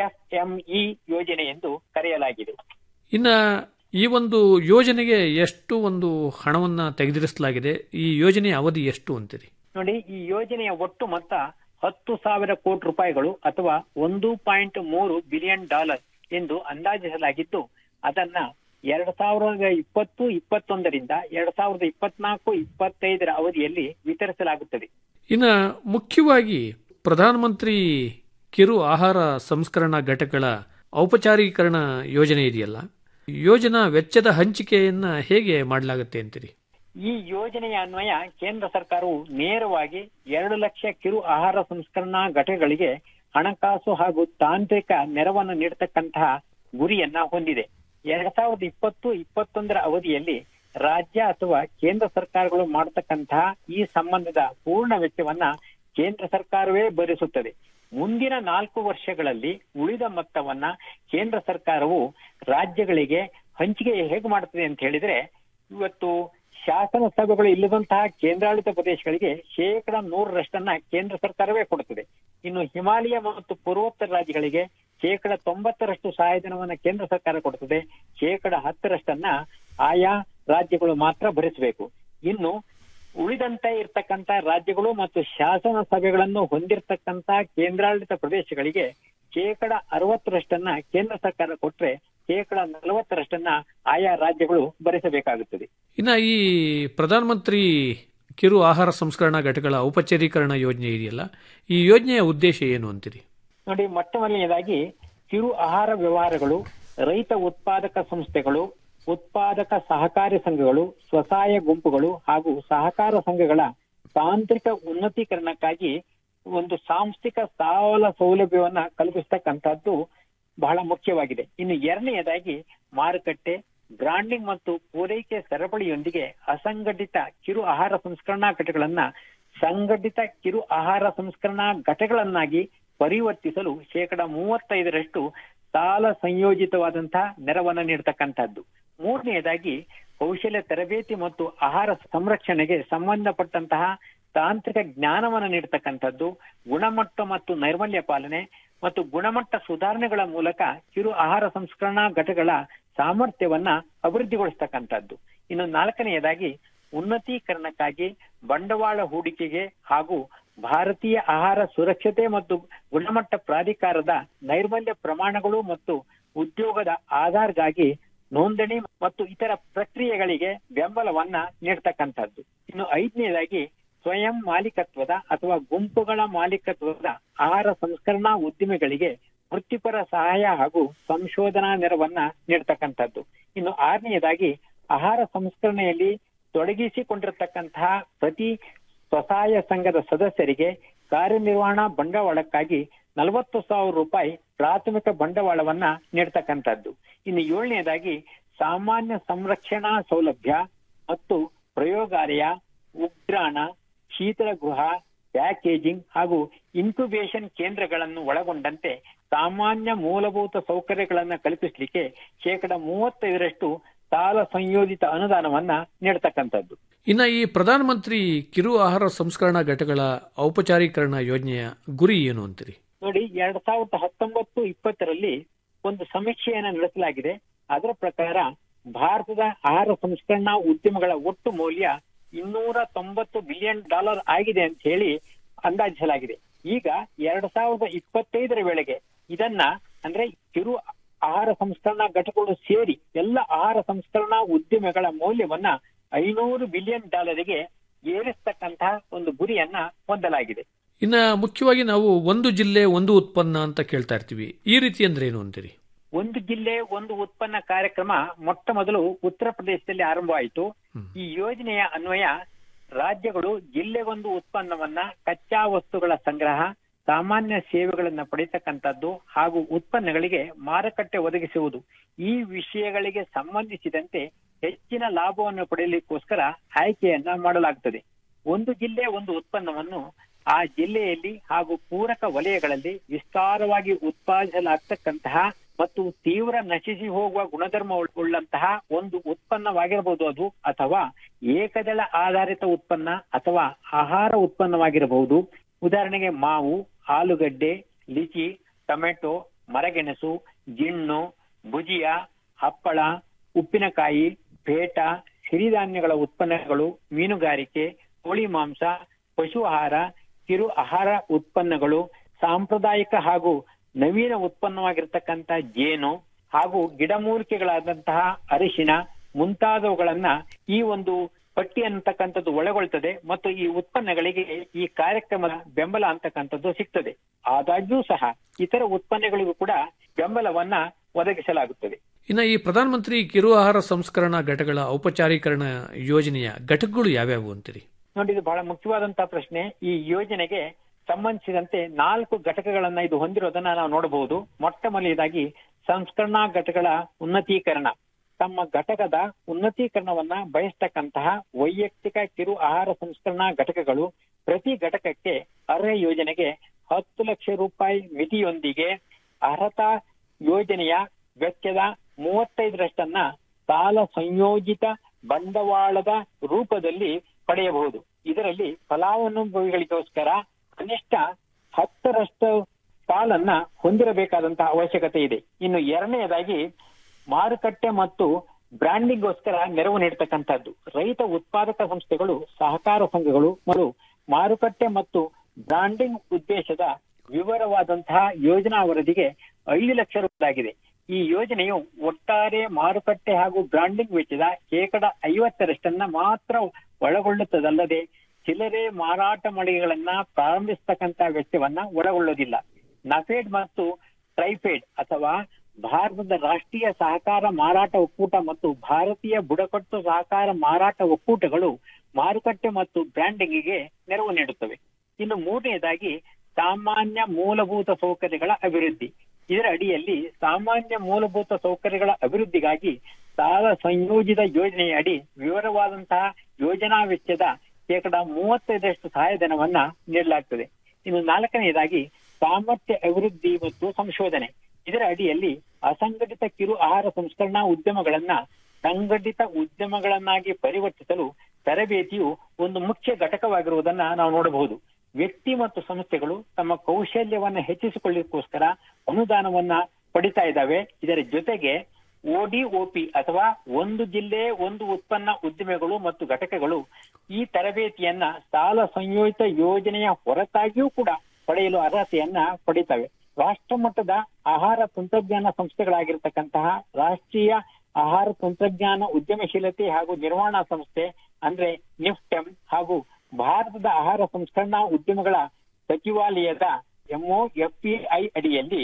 ಎಫ್ಎಂಇ ಯೋಜನೆ ಎಂದು ಕರೆಯಲಾಗಿದೆ ಇನ್ನ ಈ ಒಂದು ಯೋಜನೆಗೆ ಎಷ್ಟು ಒಂದು ಹಣವನ್ನ ತೆಗೆದಿರಿಸಲಾಗಿದೆ ಈ ಯೋಜನೆಯ ಅವಧಿ ಎಷ್ಟು ಅಂತೀರಿ ನೋಡಿ ಈ ಯೋಜನೆಯ ಒಟ್ಟು ಮೊತ್ತ ಹತ್ತು ಸಾವಿರ ಕೋಟಿ ರೂಪಾಯಿಗಳು ಅಥವಾ ಒಂದು ಪಾಯಿಂಟ್ ಮೂರು ಬಿಲಿಯನ್ ಡಾಲರ್ ಎಂದು ಅಂದಾಜಿಸಲಾಗಿದ್ದು ಅದನ್ನ ಎರಡ್ ಸಾವಿರದ ಇಪ್ಪತ್ತು ಇಪ್ಪತ್ತೊಂದರಿಂದ ಎರಡ್ ಸಾವಿರದ ಇಪ್ಪತ್ನಾಲ್ಕು ಇಪ್ಪತ್ತೈದರ ಅವಧಿಯಲ್ಲಿ ವಿತರಿಸಲಾಗುತ್ತದೆ ಇನ್ನ ಮುಖ್ಯವಾಗಿ ಪ್ರಧಾನಮಂತ್ರಿ ಕಿರು ಆಹಾರ ಸಂಸ್ಕರಣಾ ಘಟಕಗಳ ಔಪಚಾರೀಕರಣ ಯೋಜನೆ ಇದೆಯಲ್ಲ ಯೋಜನಾ ವೆಚ್ಚದ ಹಂಚಿಕೆಯನ್ನ ಹೇಗೆ ಮಾಡಲಾಗುತ್ತೆ ಅಂತೀರಿ ಈ ಯೋಜನೆಯ ಅನ್ವಯ ಕೇಂದ್ರ ಸರ್ಕಾರವು ನೇರವಾಗಿ ಎರಡು ಲಕ್ಷ ಕಿರು ಆಹಾರ ಸಂಸ್ಕರಣಾ ಘಟಕಗಳಿಗೆ ಹಣಕಾಸು ಹಾಗೂ ತಾಂತ್ರಿಕ ನೆರವನ್ನು ನೀಡತಕ್ಕಂತಹ ಗುರಿಯನ್ನ ಹೊಂದಿದೆ ಎರಡ್ ಸಾವಿರದ ಇಪ್ಪತ್ತು ಇಪ್ಪತ್ತೊಂದರ ಅವಧಿಯಲ್ಲಿ ರಾಜ್ಯ ಅಥವಾ ಕೇಂದ್ರ ಸರ್ಕಾರಗಳು ಮಾಡತಕ್ಕಂತಹ ಈ ಸಂಬಂಧದ ಪೂರ್ಣ ವೆಚ್ಚವನ್ನ ಕೇಂದ್ರ ಸರ್ಕಾರವೇ ಭರಿಸುತ್ತದೆ ಮುಂದಿನ ನಾಲ್ಕು ವರ್ಷಗಳಲ್ಲಿ ಉಳಿದ ಮೊತ್ತವನ್ನ ಕೇಂದ್ರ ಸರ್ಕಾರವು ರಾಜ್ಯಗಳಿಗೆ ಹಂಚಿಕೆ ಹೇಗೆ ಮಾಡುತ್ತದೆ ಅಂತ ಹೇಳಿದ್ರೆ ಇವತ್ತು ಶಾಸನ ಸಭೆಗಳು ಇಲ್ಲದಂತಹ ಕೇಂದ್ರಾಡಳಿತ ಪ್ರದೇಶಗಳಿಗೆ ಶೇಕಡ ನೂರರಷ್ಟನ್ನ ಕೇಂದ್ರ ಸರ್ಕಾರವೇ ಕೊಡುತ್ತದೆ ಇನ್ನು ಹಿಮಾಲಯ ಮತ್ತು ಪೂರ್ವೋತ್ತರ ರಾಜ್ಯಗಳಿಗೆ ಶೇಕಡ ತೊಂಬತ್ತರಷ್ಟು ಸಹಾಯಧನವನ್ನ ಕೇಂದ್ರ ಸರ್ಕಾರ ಕೊಡುತ್ತದೆ ಶೇಕಡ ಹತ್ತರಷ್ಟನ್ನ ಆಯಾ ರಾಜ್ಯಗಳು ಮಾತ್ರ ಭರಿಸಬೇಕು ಇನ್ನು ಉಳಿದಂತೆ ಇರ್ತಕ್ಕಂತ ರಾಜ್ಯಗಳು ಮತ್ತು ಶಾಸನ ಸಭೆಗಳನ್ನು ಹೊಂದಿರತಕ್ಕಂತ ಕೇಂದ್ರಾಡಳಿತ ಪ್ರದೇಶಗಳಿಗೆ ಶೇಕಡ ಅರವತ್ತರಷ್ಟನ್ನ ಕೇಂದ್ರ ಸರ್ಕಾರ ಕೊಟ್ರೆ ಶೇಕಡ ನಲವತ್ತರಷ್ಟನ್ನ ಆಯಾ ರಾಜ್ಯಗಳು ಭರಿಸಬೇಕಾಗುತ್ತದೆ ಇನ್ನ ಈ ಪ್ರಧಾನಮಂತ್ರಿ ಕಿರು ಆಹಾರ ಸಂಸ್ಕರಣಾ ಘಟಕಗಳ ಔಪಚಾರೀಕರಣ ಯೋಜನೆ ಇದೆಯಲ್ಲ ಈ ಯೋಜನೆಯ ಉದ್ದೇಶ ಏನು ಅಂತೀರಿ ನೋಡಿ ಮೊಟ್ಟ ಮೊದಲನೇದಾಗಿ ಕಿರು ಆಹಾರ ವ್ಯವಹಾರಗಳು ರೈತ ಉತ್ಪಾದಕ ಸಂಸ್ಥೆಗಳು ಉತ್ಪಾದಕ ಸಹಕಾರಿ ಸಂಘಗಳು ಸ್ವಸಹಾಯ ಗುಂಪುಗಳು ಹಾಗೂ ಸಹಕಾರ ಸಂಘಗಳ ತಾಂತ್ರಿಕ ಉನ್ನತೀಕರಣಕ್ಕಾಗಿ ಒಂದು ಸಾಂಸ್ಥಿಕ ಸಾಲ ಸೌಲಭ್ಯವನ್ನ ಕಲ್ಪಿಸ್ತಕ್ಕಂಥದ್ದು ಬಹಳ ಮುಖ್ಯವಾಗಿದೆ ಇನ್ನು ಎರಡನೆಯದಾಗಿ ಮಾರುಕಟ್ಟೆ ಬ್ರಾಂಡಿಂಗ್ ಮತ್ತು ಪೂರೈಕೆ ಸರಪಳಿಯೊಂದಿಗೆ ಅಸಂಘಟಿತ ಕಿರು ಆಹಾರ ಸಂಸ್ಕರಣಾ ಘಟಕಗಳನ್ನ ಸಂಘಟಿತ ಕಿರು ಆಹಾರ ಸಂಸ್ಕರಣಾ ಘಟಕಗಳನ್ನಾಗಿ ಪರಿವರ್ತಿಸಲು ಶೇಕಡ ಮೂವತ್ತೈದರಷ್ಟು ಸಾಲ ಸಂಯೋಜಿತವಾದಂತಹ ನೆರವನ್ನ ನೀಡತಕ್ಕಂಥದ್ದು ಮೂರನೆಯದಾಗಿ ಕೌಶಲ್ಯ ತರಬೇತಿ ಮತ್ತು ಆಹಾರ ಸಂರಕ್ಷಣೆಗೆ ಸಂಬಂಧಪಟ್ಟಂತಹ ತಾಂತ್ರಿಕ ಜ್ಞಾನವನ್ನು ನೀಡತಕ್ಕಂಥದ್ದು ಗುಣಮಟ್ಟ ಮತ್ತು ನೈರ್ಮಲ್ಯ ಪಾಲನೆ ಮತ್ತು ಗುಣಮಟ್ಟ ಸುಧಾರಣೆಗಳ ಮೂಲಕ ಕಿರು ಆಹಾರ ಸಂಸ್ಕರಣಾ ಘಟಕಗಳ ಸಾಮರ್ಥ್ಯವನ್ನ ಅಭಿವೃದ್ಧಿಗೊಳಿಸ್ತಕ್ಕಂಥದ್ದು ಇನ್ನು ನಾಲ್ಕನೆಯದಾಗಿ ಉನ್ನತೀಕರಣಕ್ಕಾಗಿ ಬಂಡವಾಳ ಹೂಡಿಕೆಗೆ ಹಾಗೂ ಭಾರತೀಯ ಆಹಾರ ಸುರಕ್ಷತೆ ಮತ್ತು ಗುಣಮಟ್ಟ ಪ್ರಾಧಿಕಾರದ ನೈರ್ಮಲ್ಯ ಪ್ರಮಾಣಗಳು ಮತ್ತು ಉದ್ಯೋಗದ ಆಧಾರ್ಗಾಗಿ ನೋಂದಣಿ ಮತ್ತು ಇತರ ಪ್ರಕ್ರಿಯೆಗಳಿಗೆ ಬೆಂಬಲವನ್ನ ನೀಡತಕ್ಕಂಥದ್ದು ಇನ್ನು ಐದನೇದಾಗಿ ಸ್ವಯಂ ಮಾಲೀಕತ್ವದ ಅಥವಾ ಗುಂಪುಗಳ ಮಾಲೀಕತ್ವದ ಆಹಾರ ಸಂಸ್ಕರಣಾ ಉದ್ದಿಮೆಗಳಿಗೆ ವೃತ್ತಿಪರ ಸಹಾಯ ಹಾಗೂ ಸಂಶೋಧನಾ ನೆರವನ್ನ ನೀಡ್ತಕ್ಕಂಥದ್ದು ಇನ್ನು ಆರನೆಯದಾಗಿ ಆಹಾರ ಸಂಸ್ಕರಣೆಯಲ್ಲಿ ತೊಡಗಿಸಿಕೊಂಡಿರತಕ್ಕಂತಹ ಪ್ರತಿ ಸ್ವಸಹಾಯ ಸಂಘದ ಸದಸ್ಯರಿಗೆ ಕಾರ್ಯನಿರ್ವಹಣಾ ಬಂಡವಾಳಕ್ಕಾಗಿ ನಲವತ್ತು ಸಾವಿರ ರೂಪಾಯಿ ಪ್ರಾಥಮಿಕ ಬಂಡವಾಳವನ್ನ ನೀಡ್ತಕ್ಕಂಥದ್ದು ಇನ್ನು ಏಳನೆಯದಾಗಿ ಸಾಮಾನ್ಯ ಸಂರಕ್ಷಣಾ ಸೌಲಭ್ಯ ಮತ್ತು ಪ್ರಯೋಗಾಲಯ ಉಗ್ರಾಣ ಶೀತಲ ಗೃಹ ಪ್ಯಾಕೇಜಿಂಗ್ ಹಾಗೂ ಇನ್ಕ್ಯುಬೇಷನ್ ಕೇಂದ್ರಗಳನ್ನು ಒಳಗೊಂಡಂತೆ ಸಾಮಾನ್ಯ ಮೂಲಭೂತ ಸೌಕರ್ಯಗಳನ್ನು ಕಲ್ಪಿಸಲಿಕ್ಕೆ ಶೇಕಡ ಮೂವತ್ತೈದರಷ್ಟು ಸಾಲ ಸಂಯೋಜಿತ ಅನುದಾನವನ್ನ ನೀಡತಕ್ಕಂಥದ್ದು ಇನ್ನು ಈ ಪ್ರಧಾನಮಂತ್ರಿ ಕಿರು ಆಹಾರ ಸಂಸ್ಕರಣಾ ಘಟಕಗಳ ಔಪಚಾರೀಕರಣ ಯೋಜನೆಯ ಗುರಿ ಏನು ಅಂತೀರಿ ನೋಡಿ ಎರಡ್ ಸಾವಿರದ ಹತ್ತೊಂಬತ್ತು ಇಪ್ಪತ್ತರಲ್ಲಿ ಒಂದು ಸಮೀಕ್ಷೆಯನ್ನ ನಡೆಸಲಾಗಿದೆ ಅದರ ಪ್ರಕಾರ ಭಾರತದ ಆಹಾರ ಸಂಸ್ಕರಣಾ ಉದ್ಯಮಗಳ ಒಟ್ಟು ಮೌಲ್ಯ ಇನ್ನೂರ ತೊಂಬತ್ತು ಬಿಲಿಯನ್ ಡಾಲರ್ ಆಗಿದೆ ಅಂತ ಹೇಳಿ ಅಂದಾಜಿಸಲಾಗಿದೆ ಈಗ ಎರಡ್ ಸಾವಿರದ ಇಪ್ಪತ್ತೈದರ ವೇಳೆಗೆ ಇದನ್ನ ಅಂದ್ರೆ ಕಿರು ಆಹಾರ ಸಂಸ್ಕರಣಾ ಘಟಕಗಳು ಸೇರಿ ಎಲ್ಲ ಆಹಾರ ಸಂಸ್ಕರಣಾ ಉದ್ಯಮಗಳ ಮೌಲ್ಯವನ್ನ ಐನೂರು ಬಿಲಿಯನ್ ಡಾಲರ್ಗೆ ಏರಿಸ್ತಕ್ಕಂತಹ ಒಂದು ಗುರಿಯನ್ನ ಹೊಂದಲಾಗಿದೆ ಇನ್ನ ಮುಖ್ಯವಾಗಿ ನಾವು ಒಂದು ಜಿಲ್ಲೆ ಒಂದು ಉತ್ಪನ್ನ ಅಂತ ಕೇಳ್ತಾ ಇರ್ತೀವಿ ಈ ರೀತಿ ಅಂದ್ರೆ ಏನು ಅಂತೀರಿ ಒಂದು ಜಿಲ್ಲೆ ಒಂದು ಉತ್ಪನ್ನ ಕಾರ್ಯಕ್ರಮ ಮೊಟ್ಟ ಮೊದಲು ಉತ್ತರ ಪ್ರದೇಶದಲ್ಲಿ ಆರಂಭವಾಯಿತು ಈ ಯೋಜನೆಯ ಅನ್ವಯ ರಾಜ್ಯಗಳು ಜಿಲ್ಲೆಗೊಂದು ಉತ್ಪನ್ನವನ್ನ ಕಚ್ಚಾ ವಸ್ತುಗಳ ಸಂಗ್ರಹ ಸಾಮಾನ್ಯ ಸೇವೆಗಳನ್ನ ಪಡೆಯತಕ್ಕಂಥದ್ದು ಹಾಗೂ ಉತ್ಪನ್ನಗಳಿಗೆ ಮಾರುಕಟ್ಟೆ ಒದಗಿಸುವುದು ಈ ವಿಷಯಗಳಿಗೆ ಸಂಬಂಧಿಸಿದಂತೆ ಹೆಚ್ಚಿನ ಲಾಭವನ್ನು ಪಡೆಯಲಿಕ್ಕೋಸ್ಕರ ಆಯ್ಕೆಯನ್ನ ಮಾಡಲಾಗುತ್ತದೆ ಒಂದು ಜಿಲ್ಲೆ ಒಂದು ಉತ್ಪನ್ನವನ್ನು ಆ ಜಿಲ್ಲೆಯಲ್ಲಿ ಹಾಗೂ ಪೂರಕ ವಲಯಗಳಲ್ಲಿ ವಿಸ್ತಾರವಾಗಿ ಉತ್ಪಾದಿಸಲಾಗ್ತಕ್ಕಂತಹ ಮತ್ತು ತೀವ್ರ ನಶಿಸಿ ಹೋಗುವ ಗುಣಧರ್ಮ ಉಳ್ಳಂತಹ ಒಂದು ಉತ್ಪನ್ನವಾಗಿರಬಹುದು ಅದು ಅಥವಾ ಏಕದಳ ಆಧಾರಿತ ಉತ್ಪನ್ನ ಅಥವಾ ಆಹಾರ ಉತ್ಪನ್ನವಾಗಿರಬಹುದು ಉದಾಹರಣೆಗೆ ಮಾವು ಆಲೂಗಡ್ಡೆ ಲಿಚಿ ಟೊಮೆಟೊ ಮರಗೆಣಸು ಗಿಣ್ಣು ಭುಜಿಯ ಹಪ್ಪಳ ಉಪ್ಪಿನಕಾಯಿ ಪೇಟ ಸಿರಿಧಾನ್ಯಗಳ ಉತ್ಪನ್ನಗಳು ಮೀನುಗಾರಿಕೆ ಕೋಳಿ ಮಾಂಸ ಪಶು ಆಹಾರ ಕಿರು ಆಹಾರ ಉತ್ಪನ್ನಗಳು ಸಾಂಪ್ರದಾಯಿಕ ಹಾಗೂ ನವೀನ ಉತ್ಪನ್ನವಾಗಿರ್ತಕ್ಕಂಥ ಜೇನು ಹಾಗೂ ಗಿಡಮೂಲಿಕೆಗಳಾದಂತಹ ಅರಿಶಿನ ಮುಂತಾದವುಗಳನ್ನ ಈ ಒಂದು ಪಟ್ಟಿ ಅನ್ನತಕ್ಕಂಥದ್ದು ಒಳಗೊಳ್ತದೆ ಮತ್ತು ಈ ಉತ್ಪನ್ನಗಳಿಗೆ ಈ ಕಾರ್ಯಕ್ರಮದ ಬೆಂಬಲ ಅಂತಕ್ಕಂಥದ್ದು ಸಿಗ್ತದೆ ಆದಾಗ್ಯೂ ಸಹ ಇತರ ಉತ್ಪನ್ನಗಳಿಗೂ ಕೂಡ ಬೆಂಬಲವನ್ನ ಒದಗಿಸಲಾಗುತ್ತದೆ ಇನ್ನು ಈ ಪ್ರಧಾನಮಂತ್ರಿ ಕಿರು ಆಹಾರ ಸಂಸ್ಕರಣಾ ಘಟಕಗಳ ಔಪಚಾರೀಕರಣ ಯೋಜನೆಯ ಘಟಕಗಳು ಯಾವ್ಯಾವು ಅಂತೀರಿ ನೋಡಿ ಇದು ಬಹಳ ಮುಖ್ಯವಾದಂತಹ ಪ್ರಶ್ನೆ ಈ ಯೋಜನೆಗೆ ಸಂಬಂಧಿಸಿದಂತೆ ನಾಲ್ಕು ಘಟಕಗಳನ್ನ ಇದು ಹೊಂದಿರೋದನ್ನ ನಾವು ನೋಡಬಹುದು ಮೊಟ್ಟ ಮೊದಲನೇದಾಗಿ ಸಂಸ್ಕರಣಾ ಘಟಕಗಳ ಉನ್ನತೀಕರಣ ತಮ್ಮ ಘಟಕದ ಉನ್ನತೀಕರಣವನ್ನ ಬಯಸ್ತಕ್ಕಂತಹ ವೈಯಕ್ತಿಕ ಕಿರು ಆಹಾರ ಸಂಸ್ಕರಣಾ ಘಟಕಗಳು ಪ್ರತಿ ಘಟಕಕ್ಕೆ ಅರ್ಹ ಯೋಜನೆಗೆ ಹತ್ತು ಲಕ್ಷ ರೂಪಾಯಿ ಮಿತಿಯೊಂದಿಗೆ ಅರ್ಹತಾ ಯೋಜನೆಯ ವೆಚ್ಚದ ಮೂವತ್ತೈದರಷ್ಟನ್ನ ಸಾಲ ಸಂಯೋಜಿತ ಬಂಡವಾಳದ ರೂಪದಲ್ಲಿ ಪಡೆಯಬಹುದು ಇದರಲ್ಲಿ ಫಲಾನುಭವಿಗಳಿಗೋಸ್ಕರ ಕನಿಷ್ಠ ಹತ್ತರಷ್ಟು ಪಾಲನ್ನ ಹೊಂದಿರಬೇಕಾದಂತಹ ಅವಶ್ಯಕತೆ ಇದೆ ಇನ್ನು ಎರಡನೆಯದಾಗಿ ಮಾರುಕಟ್ಟೆ ಮತ್ತು ಬ್ರ್ಯಾಂಡಿಂಗ್ಗೋಸ್ಕರ ನೆರವು ನೀಡತಕ್ಕಂಥದ್ದು ರೈತ ಉತ್ಪಾದಕ ಸಂಸ್ಥೆಗಳು ಸಹಕಾರ ಸಂಘಗಳು ಮತ್ತು ಮಾರುಕಟ್ಟೆ ಮತ್ತು ಬ್ರಾಂಡಿಂಗ್ ಉದ್ದೇಶದ ವಿವರವಾದಂತಹ ಯೋಜನಾ ವರದಿಗೆ ಐದು ಲಕ್ಷ ರೂಪಾಯಿ ಈ ಯೋಜನೆಯು ಒಟ್ಟಾರೆ ಮಾರುಕಟ್ಟೆ ಹಾಗೂ ಬ್ರಾಂಡಿಂಗ್ ವೆಚ್ಚದ ಶೇಕಡ ಐವತ್ತರಷ್ಟನ್ನ ಮಾತ್ರ ಒಳಗೊಳ್ಳುತ್ತದಲ್ಲದೆ ಚಿಲ್ಲರೆ ಮಾರಾಟ ಮಳಿಗೆಗಳನ್ನ ಪ್ರಾರಂಭಿಸತಕ್ಕಂತ ವೆಚ್ಚವನ್ನ ಒಳಗೊಳ್ಳೋದಿಲ್ಲ ನಫೇಡ್ ಮತ್ತು ಟ್ರೈಫೇಡ್ ಅಥವಾ ಭಾರತದ ರಾಷ್ಟ್ರೀಯ ಸಹಕಾರ ಮಾರಾಟ ಒಕ್ಕೂಟ ಮತ್ತು ಭಾರತೀಯ ಬುಡಕಟ್ಟು ಸಹಕಾರ ಮಾರಾಟ ಒಕ್ಕೂಟಗಳು ಮಾರುಕಟ್ಟೆ ಮತ್ತು ಬ್ರ್ಯಾಂಡಿಂಗಿಗೆ ನೆರವು ನೀಡುತ್ತವೆ ಇನ್ನು ಮೂರನೆಯದಾಗಿ ಸಾಮಾನ್ಯ ಮೂಲಭೂತ ಸೌಕರ್ಯಗಳ ಅಭಿವೃದ್ಧಿ ಇದರ ಅಡಿಯಲ್ಲಿ ಸಾಮಾನ್ಯ ಮೂಲಭೂತ ಸೌಕರ್ಯಗಳ ಅಭಿವೃದ್ಧಿಗಾಗಿ ಸಾಲ ಸಂಯೋಜಿತ ಯೋಜನೆಯ ಅಡಿ ವಿವರವಾದಂತಹ ಯೋಜನಾ ವೆಚ್ಚದ ಶೇಕಡ ಮೂವತ್ತೈದರಷ್ಟು ಸಹಾಯಧನವನ್ನ ನೀಡಲಾಗ್ತದೆ ಇನ್ನು ನಾಲ್ಕನೆಯದಾಗಿ ಸಾಮರ್ಥ್ಯ ಅಭಿವೃದ್ಧಿ ಮತ್ತು ಸಂಶೋಧನೆ ಇದರ ಅಡಿಯಲ್ಲಿ ಅಸಂಘಟಿತ ಕಿರು ಆಹಾರ ಸಂಸ್ಕರಣಾ ಉದ್ಯಮಗಳನ್ನ ಸಂಘಟಿತ ಉದ್ಯಮಗಳನ್ನಾಗಿ ಪರಿವರ್ತಿಸಲು ತರಬೇತಿಯು ಒಂದು ಮುಖ್ಯ ಘಟಕವಾಗಿರುವುದನ್ನ ನಾವು ನೋಡಬಹುದು ವ್ಯಕ್ತಿ ಮತ್ತು ಸಂಸ್ಥೆಗಳು ತಮ್ಮ ಕೌಶಲ್ಯವನ್ನ ಹೆಚ್ಚಿಸಿಕೊಳ್ಳಿಕ್ಕೋಸ್ಕರ ಅನುದಾನವನ್ನ ಪಡಿತಾ ಇದ್ದಾವೆ ಇದರ ಜೊತೆಗೆ ಒಡಿಒಪಿ ಅಥವಾ ಒಂದು ಜಿಲ್ಲೆ ಒಂದು ಉತ್ಪನ್ನ ಉದ್ದಿಮೆಗಳು ಮತ್ತು ಘಟಕಗಳು ಈ ತರಬೇತಿಯನ್ನ ಸಾಲ ಸಂಯೋಜಿತ ಯೋಜನೆಯ ಹೊರತಾಗಿಯೂ ಕೂಡ ಪಡೆಯಲು ಅರ್ಹತೆಯನ್ನ ಪಡಿತವೆ ರಾಷ್ಟ್ರ ಮಟ್ಟದ ಆಹಾರ ತಂತ್ರಜ್ಞಾನ ಸಂಸ್ಥೆಗಳಾಗಿರ್ತಕ್ಕಂತಹ ರಾಷ್ಟ್ರೀಯ ಆಹಾರ ತಂತ್ರಜ್ಞಾನ ಉದ್ಯಮಶೀಲತೆ ಹಾಗೂ ನಿರ್ವಹಣಾ ಸಂಸ್ಥೆ ಅಂದ್ರೆ ನಿಫ್ಟೆಮ್ ಹಾಗೂ ಭಾರತದ ಆಹಾರ ಸಂಸ್ಕರಣಾ ಉದ್ಯಮಗಳ ಸಚಿವಾಲಯದ ಎಂಒ ಎಫ್ಪಿಐ ಅಡಿಯಲ್ಲಿ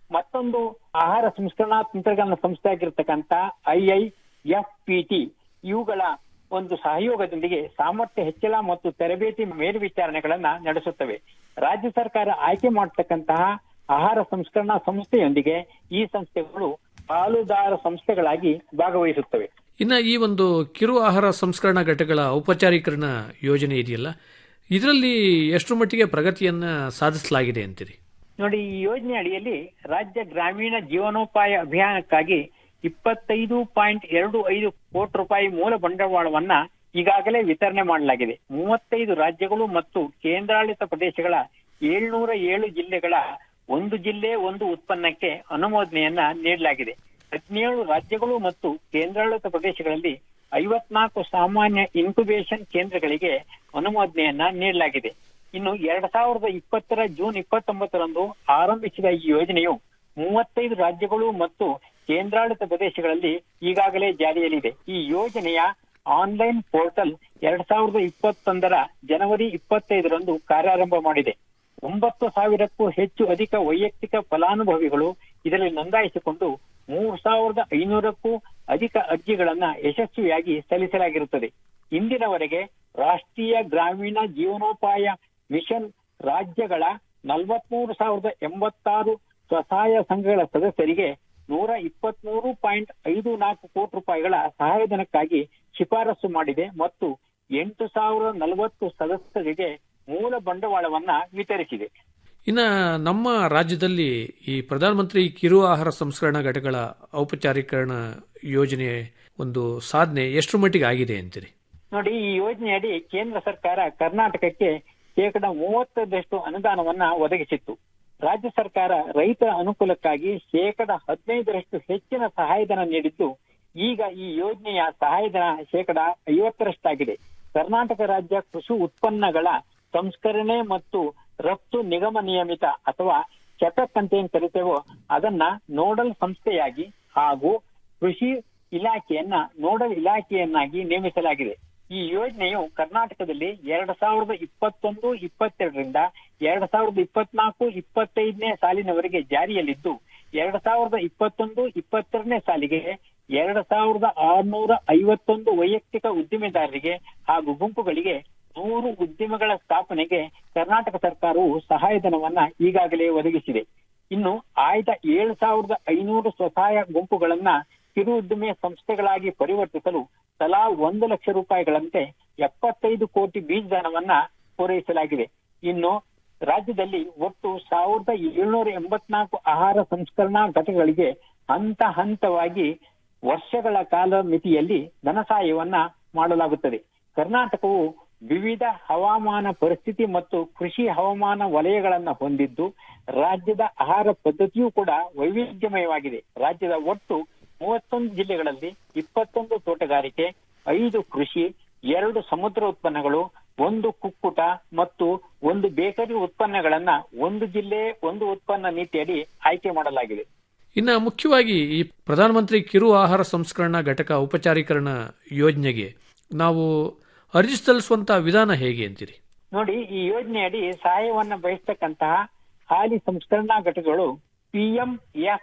ಮತ್ತೊಂದು ಆಹಾರ ಸಂಸ್ಕರಣಾ ತಂತ್ರಜ್ಞಾನ ಸಂಸ್ಥೆ ಆಗಿರ್ತಕ್ಕಂಥ ಐಐ ಎಫ್ ಪಿ ಟಿ ಇವುಗಳ ಒಂದು ಸಹಯೋಗದೊಂದಿಗೆ ಸಾಮರ್ಥ್ಯ ಹೆಚ್ಚಳ ಮತ್ತು ತರಬೇತಿ ಮೇಲ್ವಿಚಾರಣೆಗಳನ್ನ ನಡೆಸುತ್ತವೆ ರಾಜ್ಯ ಸರ್ಕಾರ ಆಯ್ಕೆ ಮಾಡತಕ್ಕಂತಹ ಆಹಾರ ಸಂಸ್ಕರಣಾ ಸಂಸ್ಥೆಯೊಂದಿಗೆ ಈ ಸಂಸ್ಥೆಗಳು ಪಾಲುದಾರ ಸಂಸ್ಥೆಗಳಾಗಿ ಭಾಗವಹಿಸುತ್ತವೆ ಇನ್ನು ಈ ಒಂದು ಕಿರು ಆಹಾರ ಸಂಸ್ಕರಣಾ ಘಟಕಗಳ ಔಪಚಾರೀಕರಣ ಯೋಜನೆ ಇದೆಯಲ್ಲ ಇದರಲ್ಲಿ ಎಷ್ಟು ಮಟ್ಟಿಗೆ ಪ್ರಗತಿಯನ್ನ ಸಾಧಿಸಲಾಗಿದೆ ಅಂತೀರಿ ನೋಡಿ ಈ ಯೋಜನೆ ಅಡಿಯಲ್ಲಿ ರಾಜ್ಯ ಗ್ರಾಮೀಣ ಜೀವನೋಪಾಯ ಅಭಿಯಾನಕ್ಕಾಗಿ ಇಪ್ಪತ್ತೈದು ಪಾಯಿಂಟ್ ಎರಡು ಐದು ಕೋಟಿ ರೂಪಾಯಿ ಮೂಲ ಬಂಡವಾಳವನ್ನ ಈಗಾಗಲೇ ವಿತರಣೆ ಮಾಡಲಾಗಿದೆ ಮೂವತ್ತೈದು ರಾಜ್ಯಗಳು ಮತ್ತು ಕೇಂದ್ರಾಡಳಿತ ಪ್ರದೇಶಗಳ ಏಳ್ನೂರ ಏಳು ಜಿಲ್ಲೆಗಳ ಒಂದು ಜಿಲ್ಲೆ ಒಂದು ಉತ್ಪನ್ನಕ್ಕೆ ಅನುಮೋದನೆಯನ್ನ ನೀಡಲಾಗಿದೆ ಹದಿನೇಳು ರಾಜ್ಯಗಳು ಮತ್ತು ಕೇಂದ್ರಾಡಳಿತ ಪ್ರದೇಶಗಳಲ್ಲಿ ಐವತ್ನಾಲ್ಕು ಸಾಮಾನ್ಯ ಇನ್ಕ್ಯುಬೇಷನ್ ಕೇಂದ್ರಗಳಿಗೆ ಅನುಮೋದನೆಯನ್ನ ನೀಡಲಾಗಿದೆ ಇನ್ನು ಎರಡ್ ಸಾವಿರದ ಇಪ್ಪತ್ತರ ಜೂನ್ ಇಪ್ಪತ್ತೊಂಬತ್ತರಂದು ಆರಂಭಿಸಿದ ಈ ಯೋಜನೆಯು ಮೂವತ್ತೈದು ರಾಜ್ಯಗಳು ಮತ್ತು ಕೇಂದ್ರಾಡಳಿತ ಪ್ರದೇಶಗಳಲ್ಲಿ ಈಗಾಗಲೇ ಜಾರಿಯಲ್ಲಿದೆ ಈ ಯೋಜನೆಯ ಆನ್ಲೈನ್ ಪೋರ್ಟಲ್ ಎರಡ್ ಸಾವಿರದ ಇಪ್ಪತ್ತೊಂದರ ಜನವರಿ ಇಪ್ಪತ್ತೈದರಂದು ಕಾರ್ಯಾರಂಭ ಮಾಡಿದೆ ಒಂಬತ್ತು ಸಾವಿರಕ್ಕೂ ಹೆಚ್ಚು ಅಧಿಕ ವೈಯಕ್ತಿಕ ಫಲಾನುಭವಿಗಳು ಇದರಲ್ಲಿ ನೋಂದಾಯಿಸಿಕೊಂಡು ಮೂರು ಸಾವಿರದ ಐನೂರಕ್ಕೂ ಅಧಿಕ ಅರ್ಜಿಗಳನ್ನ ಯಶಸ್ವಿಯಾಗಿ ಸಲ್ಲಿಸಲಾಗಿರುತ್ತದೆ ಇಂದಿನವರೆಗೆ ರಾಷ್ಟ್ರೀಯ ಗ್ರಾಮೀಣ ಜೀವನೋಪಾಯ ಮಿಷನ್ ರಾಜ್ಯಗಳ ನಲವತ್ಮೂರು ಸಾವಿರದ ಎಂಬತ್ತಾರು ಸ್ವಸಹಾಯ ಸಂಘಗಳ ಸದಸ್ಯರಿಗೆ ನೂರ ಇಪ್ಪತ್ಮೂರು ಪಾಯಿಂಟ್ ಐದು ನಾಲ್ಕು ಕೋಟಿ ರೂಪಾಯಿಗಳ ಸಹಾಯಧನಕ್ಕಾಗಿ ಶಿಫಾರಸು ಮಾಡಿದೆ ಮತ್ತು ಎಂಟು ಸಾವಿರ ನಲವತ್ತು ಸದಸ್ಯರಿಗೆ ಮೂಲ ಬಂಡವಾಳವನ್ನ ವಿತರಿಸಿದೆ ಇನ್ನು ನಮ್ಮ ರಾಜ್ಯದಲ್ಲಿ ಈ ಪ್ರಧಾನಮಂತ್ರಿ ಕಿರು ಆಹಾರ ಸಂಸ್ಕರಣಾ ಘಟಕಗಳ ಔಪಚಾರೀಕರಣ ಯೋಜನೆ ಒಂದು ಸಾಧನೆ ಎಷ್ಟು ಮಟ್ಟಿಗೆ ಆಗಿದೆ ಅಂತೀರಿ ನೋಡಿ ಈ ಯೋಜನೆಯಡಿ ಕೇಂದ್ರ ಸರ್ಕಾರ ಕರ್ನಾಟಕಕ್ಕೆ ಶೇಕಡ ಮೂವತ್ತರಷ್ಟು ಅನುದಾನವನ್ನ ಒದಗಿಸಿತ್ತು ರಾಜ್ಯ ಸರ್ಕಾರ ರೈತರ ಅನುಕೂಲಕ್ಕಾಗಿ ಶೇಕಡ ಹದಿನೈದರಷ್ಟು ಹೆಚ್ಚಿನ ಸಹಾಯಧನ ನೀಡಿದ್ದು ಈಗ ಈ ಯೋಜನೆಯ ಸಹಾಯಧನ ಶೇಕಡ ಐವತ್ತರಷ್ಟಾಗಿದೆ ಕರ್ನಾಟಕ ರಾಜ್ಯ ಕೃಷಿ ಉತ್ಪನ್ನಗಳ ಸಂಸ್ಕರಣೆ ಮತ್ತು ರಫ್ತು ನಿಗಮ ನಿಯಮಿತ ಅಥವಾ ಕೆಪೆಕ್ ಅಂತ ಏನ್ ಕರಿತೇವೋ ಅದನ್ನ ನೋಡಲ್ ಸಂಸ್ಥೆಯಾಗಿ ಹಾಗೂ ಕೃಷಿ ಇಲಾಖೆಯನ್ನ ನೋಡಲ್ ಇಲಾಖೆಯನ್ನಾಗಿ ನೇಮಿಸಲಾಗಿದೆ ಈ ಯೋಜನೆಯು ಕರ್ನಾಟಕದಲ್ಲಿ ಎರಡ್ ಸಾವಿರದ ಇಪ್ಪತ್ತೊಂದು ಇಪ್ಪತ್ತೆರಡರಿಂದ ಎರಡ್ ಸಾವಿರದ ಇಪ್ಪತ್ನಾಲ್ಕು ಇಪ್ಪತ್ತೈದನೇ ಸಾಲಿನವರೆಗೆ ಜಾರಿಯಲ್ಲಿದ್ದು ಎರಡ್ ಸಾವಿರದ ಇಪ್ಪತ್ತೊಂದು ಇಪ್ಪತ್ತೆರಡನೇ ಸಾಲಿಗೆ ಎರಡ್ ಸಾವಿರದ ಆರ್ನೂರ ಐವತ್ತೊಂದು ವೈಯಕ್ತಿಕ ಉದ್ದಿಮೆದಾರರಿಗೆ ಹಾಗೂ ಗುಂಪುಗಳಿಗೆ ನೂರು ಉದ್ಯಮಗಳ ಸ್ಥಾಪನೆಗೆ ಕರ್ನಾಟಕ ಸರ್ಕಾರವು ಸಹಾಯಧನವನ್ನ ಈಗಾಗಲೇ ಒದಗಿಸಿದೆ ಇನ್ನು ಆಯ್ದ ಏಳು ಸಾವಿರದ ಐನೂರು ಸ್ವಸಹಾಯ ಗುಂಪುಗಳನ್ನ ಕಿರು ಉದ್ದಿಮೆ ಸಂಸ್ಥೆಗಳಾಗಿ ಪರಿವರ್ತಿಸಲು ತಲಾ ಒಂದು ಲಕ್ಷ ರೂಪಾಯಿಗಳಂತೆ ಎಪ್ಪತ್ತೈದು ಕೋಟಿ ಬೀಜದಾನವನ್ನ ಪೂರೈಸಲಾಗಿದೆ ಇನ್ನು ರಾಜ್ಯದಲ್ಲಿ ಒಟ್ಟು ಸಾವಿರದ ಏಳ್ನೂರ ಎಂಬತ್ನಾಲ್ಕು ಆಹಾರ ಸಂಸ್ಕರಣಾ ಘಟಕಗಳಿಗೆ ಹಂತ ಹಂತವಾಗಿ ವರ್ಷಗಳ ಕಾಲ ಮಿತಿಯಲ್ಲಿ ಧನಸಹಾಯವನ್ನ ಮಾಡಲಾಗುತ್ತದೆ ಕರ್ನಾಟಕವು ವಿವಿಧ ಹವಾಮಾನ ಪರಿಸ್ಥಿತಿ ಮತ್ತು ಕೃಷಿ ಹವಾಮಾನ ವಲಯಗಳನ್ನ ಹೊಂದಿದ್ದು ರಾಜ್ಯದ ಆಹಾರ ಪದ್ಧತಿಯೂ ಕೂಡ ವೈವಿಧ್ಯಮಯವಾಗಿದೆ ರಾಜ್ಯದ ಒಟ್ಟು ಮೂವತ್ತೊಂದು ಜಿಲ್ಲೆಗಳಲ್ಲಿ ಇಪ್ಪತ್ತೊಂದು ತೋಟಗಾರಿಕೆ ಐದು ಕೃಷಿ ಎರಡು ಸಮುದ್ರ ಉತ್ಪನ್ನಗಳು ಒಂದು ಕುಕ್ಕುಟ ಮತ್ತು ಒಂದು ಬೇಕರಿ ಉತ್ಪನ್ನಗಳನ್ನ ಒಂದು ಜಿಲ್ಲೆ ಒಂದು ಉತ್ಪನ್ನ ನೀತಿಯಡಿ ಆಯ್ಕೆ ಮಾಡಲಾಗಿದೆ ಇನ್ನು ಮುಖ್ಯವಾಗಿ ಈ ಪ್ರಧಾನಮಂತ್ರಿ ಕಿರು ಆಹಾರ ಸಂಸ್ಕರಣಾ ಘಟಕ ಔಪಚಾರೀಕರಣ ಯೋಜನೆಗೆ ನಾವು ಅರ್ಜಿ ಸಲ್ಲಿಸುವಂತಹ ವಿಧಾನ ಹೇಗೆ ಅಂತೀರಿ ನೋಡಿ ಈ ಯೋಜನೆಯಡಿ ಸಹಾಯವನ್ನ ಬಯಸ್ತಕ್ಕಂತಹ ಹಾಲಿ ಸಂಸ್ಕರಣಾ ಘಟಕಗಳು ಪಿಎಂ ಎಫ್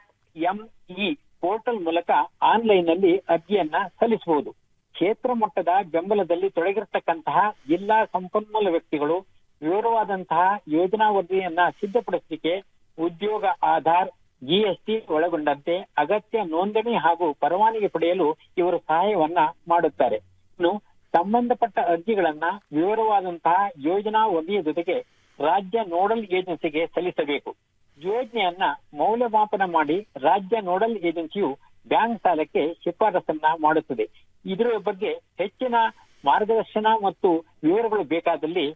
ಎಂಇ ಪೋರ್ಟಲ್ ಮೂಲಕ ಆನ್ಲೈನ್ ನಲ್ಲಿ ಅರ್ಜಿಯನ್ನ ಸಲ್ಲಿಸಬಹುದು ಕ್ಷೇತ್ರ ಮಟ್ಟದ ಬೆಂಬಲದಲ್ಲಿ ತೊಡಗಿರತಕ್ಕಂತಹ ಜಿಲ್ಲಾ ಸಂಪನ್ಮೂಲ ವ್ಯಕ್ತಿಗಳು ವಿವರವಾದಂತಹ ಯೋಜನಾ ವರದಿಯನ್ನ ಸಿದ್ಧಪಡಿಸಲಿಕ್ಕೆ ಉದ್ಯೋಗ ಆಧಾರ್ ಜಿಎಸ್ಟಿ ಒಳಗೊಂಡಂತೆ ಅಗತ್ಯ ನೋಂದಣಿ ಹಾಗೂ ಪರವಾನಗಿ ಪಡೆಯಲು ಇವರು ಸಹಾಯವನ್ನ ಮಾಡುತ್ತಾರೆ ಇನ್ನು ಸಂಬಂಧಪಟ್ಟ ಅರ್ಜಿಗಳನ್ನ ವಿವರವಾದಂತಹ ಯೋಜನಾ ವರದಿಯ ಜೊತೆಗೆ ರಾಜ್ಯ ನೋಡಲ್ ಏಜೆನ್ಸಿಗೆ ಸಲ್ಲಿಸಬೇಕು ಯೋಜನೆಯನ್ನ ಮೌಲ್ಯಮಾಪನ ಮಾಡಿ ರಾಜ್ಯ ನೋಡಲ್ ಏಜೆನ್ಸಿಯು ಬ್ಯಾಂಕ್ ಸಾಲಕ್ಕೆ ಶಿಫಾರಸನ್ನ ಮಾಡುತ್ತದೆ ಇದರ ಬಗ್ಗೆ ಹೆಚ್ಚಿನ ಮಾರ್ಗದರ್ಶನ ಮತ್ತು ವಿವರಗಳು ಬೇಕಾದಲ್ಲಿ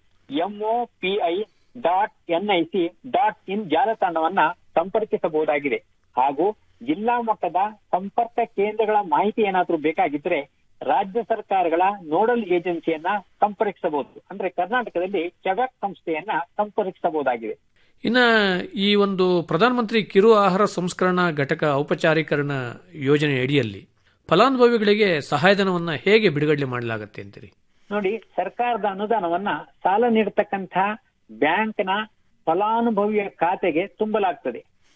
MOPI dot NIC dot in ಜಾಲತಾಣವನ್ನ ಸಂಪರ್ಕಿಸಬಹುದಾಗಿದೆ ಹಾಗೂ ಜಿಲ್ಲಾ ಮಟ್ಟದ ಸಂಪರ್ಕ ಕೇಂದ್ರಗಳ ಮಾಹಿತಿ ಏನಾದ್ರೂ ಬೇಕಾಗಿದ್ರೆ ರಾಜ್ಯ ಸರ್ಕಾರಗಳ ನೋಡಲ್ ಏಜೆನ್ಸಿಯನ್ನ ಸಂಪರ್ಕಿಸಬಹುದು ಅಂದ್ರೆ ಕರ್ನಾಟಕದಲ್ಲಿ ಕೆಬೆಕ್ ಸಂಸ್ಥೆಯನ್ನ ಸಂಪರ್ಕಿಸಬಹುದಾಗಿದೆ ಇನ್ನು ಈ ಒಂದು ಪ್ರಧಾನಮಂತ್ರಿ ಕಿರು ಆಹಾರ ಸಂಸ್ಕರಣಾ ಘಟಕ ಔಪಚಾರೀಕರಣ ಯೋಜನೆ ಅಡಿಯಲ್ಲಿ ಫಲಾನುಭವಿಗಳಿಗೆ ಸಹಾಯಧನವನ್ನ ಹೇಗೆ ಬಿಡುಗಡೆ ಮಾಡಲಾಗುತ್ತೆ ಅಂತೀರಿ ನೋಡಿ ಸರ್ಕಾರದ ಅನುದಾನವನ್ನ ಸಾಲ ನೀಡತಕ್ಕಂತಹ ಬ್ಯಾಂಕ್ನ ಫಲಾನುಭವಿಯ ಖಾತೆಗೆ ತುಂಬಲಾಗ್ತದೆ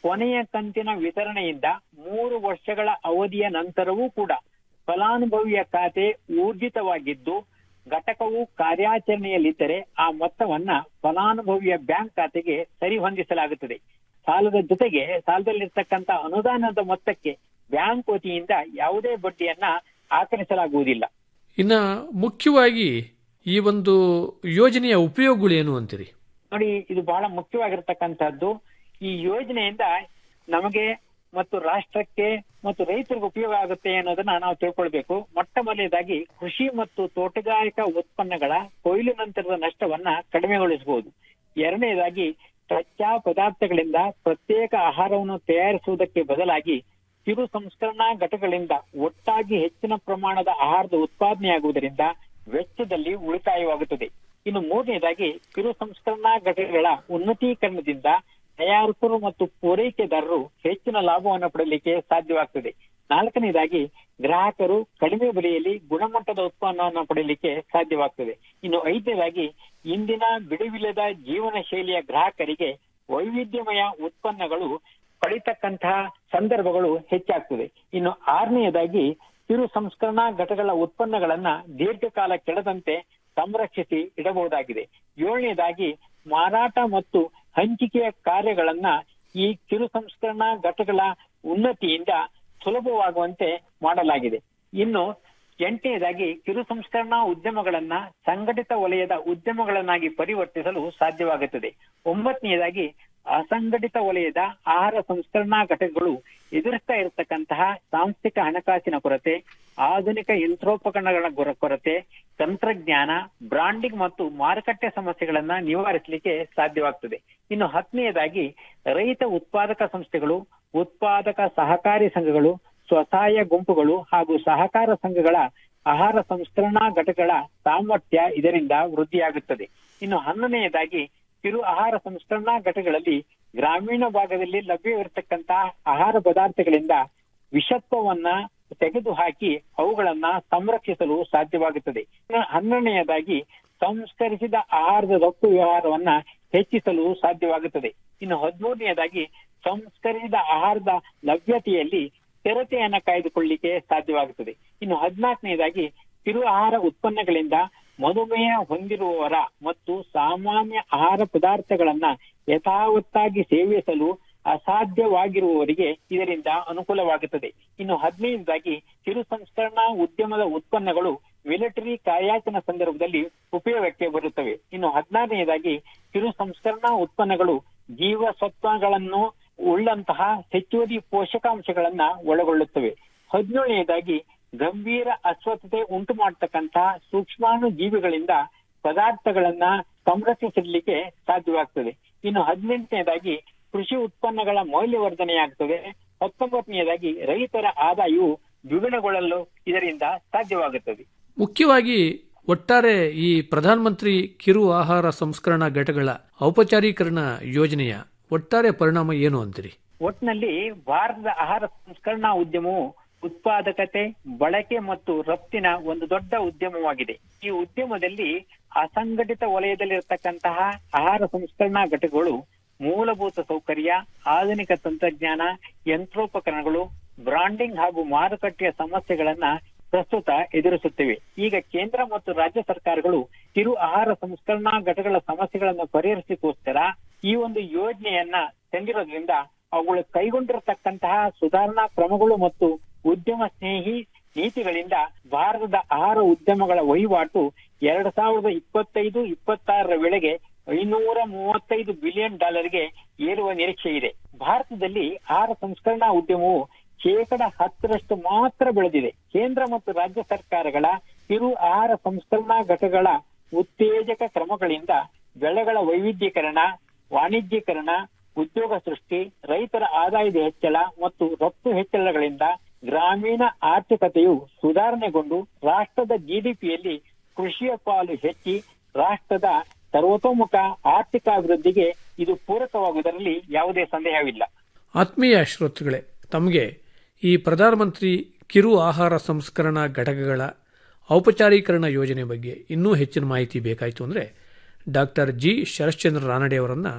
ಕೊನೆಯ ಕಂತಿನ ವಿತರಣೆಯಿಂದ ಮೂರು ವರ್ಷಗಳ ಅವಧಿಯ ನಂತರವೂ ಕೂಡ ಫಲಾನುಭವಿಯ ಖಾತೆ ಊರ್ಜಿತವಾಗಿದ್ದು ಘಟಕವು ಕಾರ್ಯಾಚರಣೆಯಲ್ಲಿದ್ದರೆ ಆ ಮೊತ್ತವನ್ನ ಫಲಾನುಭವಿಯ ಬ್ಯಾಂಕ್ ಖಾತೆಗೆ ಸರಿ ಹೊಂದಿಸಲಾಗುತ್ತದೆ ಸಾಲದ ಜೊತೆಗೆ ಸಾಲದಲ್ಲಿರ್ತಕ್ಕಂಥ ಅನುದಾನದ ಮೊತ್ತಕ್ಕೆ ಬ್ಯಾಂಕ್ ವತಿಯಿಂದ ಯಾವುದೇ ಬಡ್ಡಿಯನ್ನ ಆಕರಿಸಲಾಗುವುದಿಲ್ಲ ಇನ್ನ ಮುಖ್ಯವಾಗಿ ಈ ಒಂದು ಯೋಜನೆಯ ಉಪಯೋಗಗಳು ಏನು ಅಂತೀರಿ ನೋಡಿ ಇದು ಬಹಳ ಮುಖ್ಯವಾಗಿರ್ತಕ್ಕಂಥದ್ದು ಈ ಯೋಜನೆಯಿಂದ ನಮಗೆ ಮತ್ತು ರಾಷ್ಟ್ರಕ್ಕೆ ಮತ್ತು ರೈತರಿಗೆ ಉಪಯೋಗ ಆಗುತ್ತೆ ಅನ್ನೋದನ್ನ ನಾವು ತಿಳ್ಕೊಳ್ಬೇಕು ಮೊಟ್ಟ ಮೊದಲನೇದಾಗಿ ಕೃಷಿ ಮತ್ತು ತೋಟಗಾರಿಕಾ ಉತ್ಪನ್ನಗಳ ಕೊಯ್ಲು ನಂತರದ ನಷ್ಟವನ್ನ ಕಡಿಮೆಗೊಳಿಸಬಹುದು ಎರಡನೇದಾಗಿ ಕಚ್ಚಾ ಪದಾರ್ಥಗಳಿಂದ ಪ್ರತ್ಯೇಕ ಆಹಾರವನ್ನು ತಯಾರಿಸುವುದಕ್ಕೆ ಬದಲಾಗಿ ಕಿರು ಸಂಸ್ಕರಣಾ ಘಟಕಗಳಿಂದ ಒಟ್ಟಾಗಿ ಹೆಚ್ಚಿನ ಪ್ರಮಾಣದ ಆಹಾರದ ಉತ್ಪಾದನೆಯಾಗುವುದರಿಂದ ವೆಚ್ಚದಲ್ಲಿ ಉಳಿತಾಯವಾಗುತ್ತದೆ ಇನ್ನು ಮೂರನೇದಾಗಿ ಕಿರು ಸಂಸ್ಕರಣಾ ಘಟಕಗಳ ಉನ್ನತೀಕರಣದಿಂದ ತಯಾರಕರು ಮತ್ತು ಪೂರೈಕೆದಾರರು ಹೆಚ್ಚಿನ ಲಾಭವನ್ನು ಪಡೆಯಲಿಕ್ಕೆ ಸಾಧ್ಯವಾಗ್ತದೆ ನಾಲ್ಕನೇದಾಗಿ ಗ್ರಾಹಕರು ಕಡಿಮೆ ಬೆಲೆಯಲ್ಲಿ ಗುಣಮಟ್ಟದ ಉತ್ಪನ್ನವನ್ನು ಪಡೆಯಲಿಕ್ಕೆ ಸಾಧ್ಯವಾಗ್ತದೆ ಇನ್ನು ಐದನೇದಾಗಿ ಇಂದಿನ ಬಿಡುವಿಲ್ಲದ ಜೀವನ ಶೈಲಿಯ ಗ್ರಾಹಕರಿಗೆ ವೈವಿಧ್ಯಮಯ ಉತ್ಪನ್ನಗಳು ಪಡಿತಕ್ಕಂತಹ ಸಂದರ್ಭಗಳು ಹೆಚ್ಚಾಗ್ತದೆ ಇನ್ನು ಆರನೆಯದಾಗಿ ಕಿರು ಸಂಸ್ಕರಣಾ ಘಟಕಗಳ ಉತ್ಪನ್ನಗಳನ್ನ ದೀರ್ಘಕಾಲ ಕೆಡದಂತೆ ಸಂರಕ್ಷಿಸಿ ಇಡಬಹುದಾಗಿದೆ ಏಳನೇದಾಗಿ ಮಾರಾಟ ಮತ್ತು ಹಂಚಿಕೆಯ ಕಾರ್ಯಗಳನ್ನ ಈ ಕಿರು ಸಂಸ್ಕರಣಾ ಘಟಕಗಳ ಉನ್ನತಿಯಿಂದ ಸುಲಭವಾಗುವಂತೆ ಮಾಡಲಾಗಿದೆ ಇನ್ನು ಎಂಟನೇದಾಗಿ ಕಿರು ಸಂಸ್ಕರಣಾ ಉದ್ಯಮಗಳನ್ನ ಸಂಘಟಿತ ವಲಯದ ಉದ್ಯಮಗಳನ್ನಾಗಿ ಪರಿವರ್ತಿಸಲು ಸಾಧ್ಯವಾಗುತ್ತದೆ ಒಂಬತ್ತನೆಯದಾಗಿ ಅಸಂಘಟಿತ ವಲಯದ ಆಹಾರ ಸಂಸ್ಕರಣಾ ಘಟಕಗಳು ಎದುರಿಸ್ತಾ ಇರತಕ್ಕಂತಹ ಸಾಂಸ್ಥಿಕ ಹಣಕಾಸಿನ ಕೊರತೆ ಆಧುನಿಕ ಯಂತ್ರೋಪಕರಣಗಳ ಗೊರ- ಕೊರತೆ ತಂತ್ರಜ್ಞಾನ ಬ್ರಾಂಡಿಂಗ್ ಮತ್ತು ಮಾರುಕಟ್ಟೆ ಸಮಸ್ಯೆಗಳನ್ನ ನಿವಾರಿಸಲಿಕ್ಕೆ ಸಾಧ್ಯವಾಗ್ತದೆ ಇನ್ನು ಹತ್ತನೆಯದಾಗಿ ರೈತ ಉತ್ಪಾದಕ ಸಂಸ್ಥೆಗಳು ಉತ್ಪಾದಕ ಸಹಕಾರಿ ಸಂಘಗಳು ಸ್ವಸಹಾಯ ಗುಂಪುಗಳು ಹಾಗೂ ಸಹಕಾರ ಸಂಘಗಳ ಆಹಾರ ಸಂಸ್ಕರಣಾ ಘಟಕಗಳ ಸಾಮರ್ಥ್ಯ ಇದರಿಂದ ವೃದ್ಧಿಯಾಗುತ್ತದೆ ಇನ್ನು ಹನ್ನೊಂದನೆಯದಾಗಿ ಕಿರು ಆಹಾರ ಸಂಸ್ಕರಣಾ ಘಟಕಗಳಲ್ಲಿ ಗ್ರಾಮೀಣ ಭಾಗದಲ್ಲಿ ಲಭ್ಯವಿರತಕ್ಕಂತಹ ಆಹಾರ ಪದಾರ್ಥಗಳಿಂದ ವಿಷತ್ವವನ್ನ ತೆಗೆದುಹಾಕಿ ಅವುಗಳನ್ನ ಸಂರಕ್ಷಿಸಲು ಸಾಧ್ಯವಾಗುತ್ತದೆ ಇನ್ನು ಹನ್ನೆರಡನೆಯದಾಗಿ ಸಂಸ್ಕರಿಸಿದ ಆಹಾರದ ರಫ್ತು ವ್ಯವಹಾರವನ್ನ ಹೆಚ್ಚಿಸಲು ಸಾಧ್ಯವಾಗುತ್ತದೆ ಇನ್ನು ಹದಿಮೂರನೆಯದಾಗಿ ಸಂಸ್ಕರಿಸಿದ ಆಹಾರದ ಲಭ್ಯತೆಯಲ್ಲಿ ಸ್ಥಿರತೆಯನ್ನ ಕಾಯ್ದುಕೊಳ್ಳಿಕ್ಕೆ ಸಾಧ್ಯವಾಗುತ್ತದೆ ಇನ್ನು ಹದಿನಾಲ್ಕನೆಯದಾಗಿ ಕಿರು ಆಹಾರ ಉತ್ಪನ್ನಗಳಿಂದ ಮಧುಮೇಹ ಹೊಂದಿರುವವರ ಮತ್ತು ಸಾಮಾನ್ಯ ಆಹಾರ ಪದಾರ್ಥಗಳನ್ನ ಯಥಾವತ್ತಾಗಿ ಸೇವಿಸಲು ಅಸಾಧ್ಯವಾಗಿರುವವರಿಗೆ ಇದರಿಂದ ಅನುಕೂಲವಾಗುತ್ತದೆ ಇನ್ನು ಹದಿನೈದದಾಗಿ ಕಿರು ಸಂಸ್ಕರಣಾ ಉದ್ಯಮದ ಉತ್ಪನ್ನಗಳು ಮಿಲಿಟರಿ ಕಾರ್ಯಾಚರಣಾ ಸಂದರ್ಭದಲ್ಲಿ ಉಪಯೋಗಕ್ಕೆ ಬರುತ್ತವೆ ಇನ್ನು ಹದಿನಾರನೆಯದಾಗಿ ಕಿರು ಸಂಸ್ಕರಣಾ ಉತ್ಪನ್ನಗಳು ಜೀವಸತ್ವಗಳನ್ನು ಉಳ್ಳಂತಹ ಹೆಚ್ಚುವರಿ ಪೋಷಕಾಂಶಗಳನ್ನ ಒಳಗೊಳ್ಳುತ್ತವೆ ಹದಿನೇಳನೆಯದಾಗಿ ಗಂಭೀರ ಅಸ್ವಸ್ಥತೆ ಉಂಟು ಮಾಡತಕ್ಕಂತಹ ಸೂಕ್ಷ್ಮಾಣು ಜೀವಿಗಳಿಂದ ಪದಾರ್ಥಗಳನ್ನ ಸಂರಕ್ಷಿಸಲಿಕ್ಕೆ ಸಾಧ್ಯವಾಗ್ತದೆ ಇನ್ನು ಹದಿನೆಂಟನೇದಾಗಿ ಕೃಷಿ ಉತ್ಪನ್ನಗಳ ಮೌಲ್ಯವರ್ಧನೆಯಾಗ್ತದೆ ಹತ್ತೊಂಬತ್ತನೆಯದಾಗಿ ರೈತರ ಆದಾಯವು ದ್ವಿಗುಣಗೊಳ್ಳಲು ಇದರಿಂದ ಸಾಧ್ಯವಾಗುತ್ತದೆ ಮುಖ್ಯವಾಗಿ ಒಟ್ಟಾರೆ ಈ ಪ್ರಧಾನಮಂತ್ರಿ ಕಿರು ಆಹಾರ ಸಂಸ್ಕರಣಾ ಘಟಕಗಳ ಔಪಚಾರೀಕರಣ ಯೋಜನೆಯ ಒಟ್ಟಾರೆ ಪರಿಣಾಮ ಏನು ಅಂತೀರಿ ಒಟ್ಟಿನಲ್ಲಿ ಭಾರತದ ಆಹಾರ ಸಂಸ್ಕರಣಾ ಉದ್ಯಮವು ಉತ್ಪಾದಕತೆ ಬಳಕೆ ಮತ್ತು ರಫ್ತಿನ ಒಂದು ದೊಡ್ಡ ಉದ್ಯಮವಾಗಿದೆ ಈ ಉದ್ಯಮದಲ್ಲಿ ಅಸಂಘಟಿತ ವಲಯದಲ್ಲಿರತಕ್ಕಂತಹ ಆಹಾರ ಸಂಸ್ಕರಣಾ ಘಟಕಗಳು ಮೂಲಭೂತ ಸೌಕರ್ಯ ಆಧುನಿಕ ತಂತ್ರಜ್ಞಾನ ಯಂತ್ರೋಪಕರಣಗಳು ಬ್ರಾಂಡಿಂಗ್ ಹಾಗೂ ಮಾರುಕಟ್ಟೆಯ ಸಮಸ್ಯೆಗಳನ್ನ ಪ್ರಸ್ತುತ ಎದುರಿಸುತ್ತಿವೆ ಈಗ ಕೇಂದ್ರ ಮತ್ತು ರಾಜ್ಯ ಸರ್ಕಾರಗಳು ಕಿರು ಆಹಾರ ಸಂಸ್ಕರಣಾ ಘಟಕಗಳ ಸಮಸ್ಯೆಗಳನ್ನು ಪರಿಹರಿಸಲಿಕ್ಕೋಸ್ಕರ ಈ ಒಂದು ಯೋಜನೆಯನ್ನ ತಂದಿರೋದ್ರಿಂದ ಅವುಗಳು ಕೈಗೊಂಡಿರತಕ್ಕಂತಹ ಸುಧಾರಣಾ ಕ್ರಮಗಳು ಮತ್ತು ಉದ್ಯಮ ಸ್ನೇಹಿ ನೀತಿಗಳಿಂದ ಭಾರತದ ಆಹಾರ ಉದ್ಯಮಗಳ ವಹಿವಾಟು ಎರಡ್ ಸಾವಿರದ ಇಪ್ಪತ್ತೈದು ಇಪ್ಪತ್ತಾರರ ವೇಳೆಗೆ ಐನೂರ ಮೂವತ್ತೈದು ಬಿಲಿಯನ್ ಡಾಲರ್ಗೆ ಏರುವ ನಿರೀಕ್ಷೆ ಇದೆ ಭಾರತದಲ್ಲಿ ಆಹಾರ ಸಂಸ್ಕರಣಾ ಉದ್ಯಮವು ಶೇಕಡ ಹತ್ತರಷ್ಟು ಮಾತ್ರ ಬೆಳೆದಿದೆ ಕೇಂದ್ರ ಮತ್ತು ರಾಜ್ಯ ಸರ್ಕಾರಗಳ ಕಿರು ಆಹಾರ ಸಂಸ್ಕರಣಾ ಘಟಕಗಳ ಉತ್ತೇಜಕ ಕ್ರಮಗಳಿಂದ ಬೆಳೆಗಳ ವೈವಿಧ್ಯೀಕರಣ ವಾಣಿಜ್ಯೀಕರಣ ಉದ್ಯೋಗ ಸೃಷ್ಟಿ ರೈತರ ಆದಾಯದ ಹೆಚ್ಚಳ ಮತ್ತು ರಫ್ತು ಹೆಚ್ಚಳಗಳಿಂದ ಗ್ರಾಮೀಣ ಆರ್ಥಿಕತೆಯು ಸುಧಾರಣೆಗೊಂಡು ರಾಷ್ಟ್ರದ ಜಿಡಿಪಿಯಲ್ಲಿ ಕೃಷಿಯ ಪಾಲು ಹೆಚ್ಚಿ ರಾಷ್ಟ್ರದ ಸರ್ವತೋಮುಖ ಆರ್ಥಿಕಾಭಿವೃದ್ಧಿಗೆ ಇದು ಪೂರಕವಾಗುವುದರಲ್ಲಿ ಯಾವುದೇ ಸಂದೇಹವಿಲ್ಲ ಆತ್ಮೀಯ ಶ್ರೋತೃಗಳೇ ತಮಗೆ ಈ ಪ್ರಧಾನಮಂತ್ರಿ ಕಿರು ಆಹಾರ ಸಂಸ್ಕರಣಾ ಘಟಕಗಳ ಔಪಚಾರೀಕರಣ ಯೋಜನೆ ಬಗ್ಗೆ ಇನ್ನೂ ಹೆಚ್ಚಿನ ಮಾಹಿತಿ ಬೇಕಾಯಿತು ಅಂದರೆ ಡಾಕ್ಟರ್ ಜಿ ಶರಶ್ಚಂದ್ರ ರಾನಡೆ ಅವರನ್ನು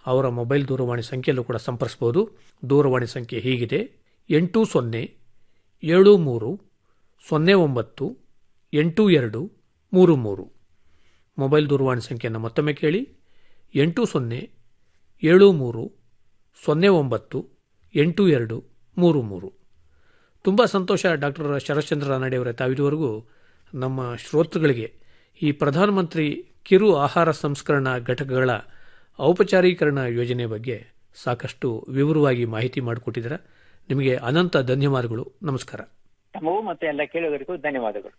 ಅವರ ಮೊಬೈಲ್ ದೂರವಾಣಿ ಸಂಖ್ಯೆಯಲ್ಲೂ ಕೂಡ ಸಂಪರ್ಸ್ಬೋದು ದೂರವಾಣಿ ಸಂಖ್ಯೆ ಹೀಗಿದೆ ಎಂಟು ಸೊನ್ನೆ ಏಳು ಮೂರು ಸೊನ್ನೆ ಒಂಬತ್ತು ಎಂಟು ಎರಡು ಮೂರು ಮೂರು ಮೊಬೈಲ್ ದೂರವಾಣಿ ಸಂಖ್ಯೆಯನ್ನು ಮತ್ತೊಮ್ಮೆ ಕೇಳಿ ಎಂಟು ಸೊನ್ನೆ ಏಳು ಮೂರು ಸೊನ್ನೆ ಒಂಬತ್ತು ಎಂಟು ಎರಡು ಮೂರು ಮೂರು ತುಂಬ ಸಂತೋಷ ಡಾಕ್ಟರ್ ಶರಶ್ಚಂದ್ರ ರಾನಡೆಯವರೇ ತಾವಿದುವರೆಗೂ ನಮ್ಮ ಶ್ರೋತೃಗಳಿಗೆ ಈ ಪ್ರಧಾನಮಂತ್ರಿ ಕಿರು ಆಹಾರ ಸಂಸ್ಕರಣಾ ಘಟಕಗಳ ಔಪಚಾರೀಕರಣ ಯೋಜನೆ ಬಗ್ಗೆ ಸಾಕಷ್ಟು ವಿವರವಾಗಿ ಮಾಹಿತಿ ಮಾಡಿಕೊಟ್ಟಿದ್ದೀರಾ ನಿಮಗೆ ಅನಂತ ಧನ್ಯವಾದಗಳು ನಮಸ್ಕಾರ ತಮಗೂ ಮತ್ತೆ ಎಲ್ಲ ಕೇಳುಗರಿಗೂ ಧನ್ಯವಾದಗಳು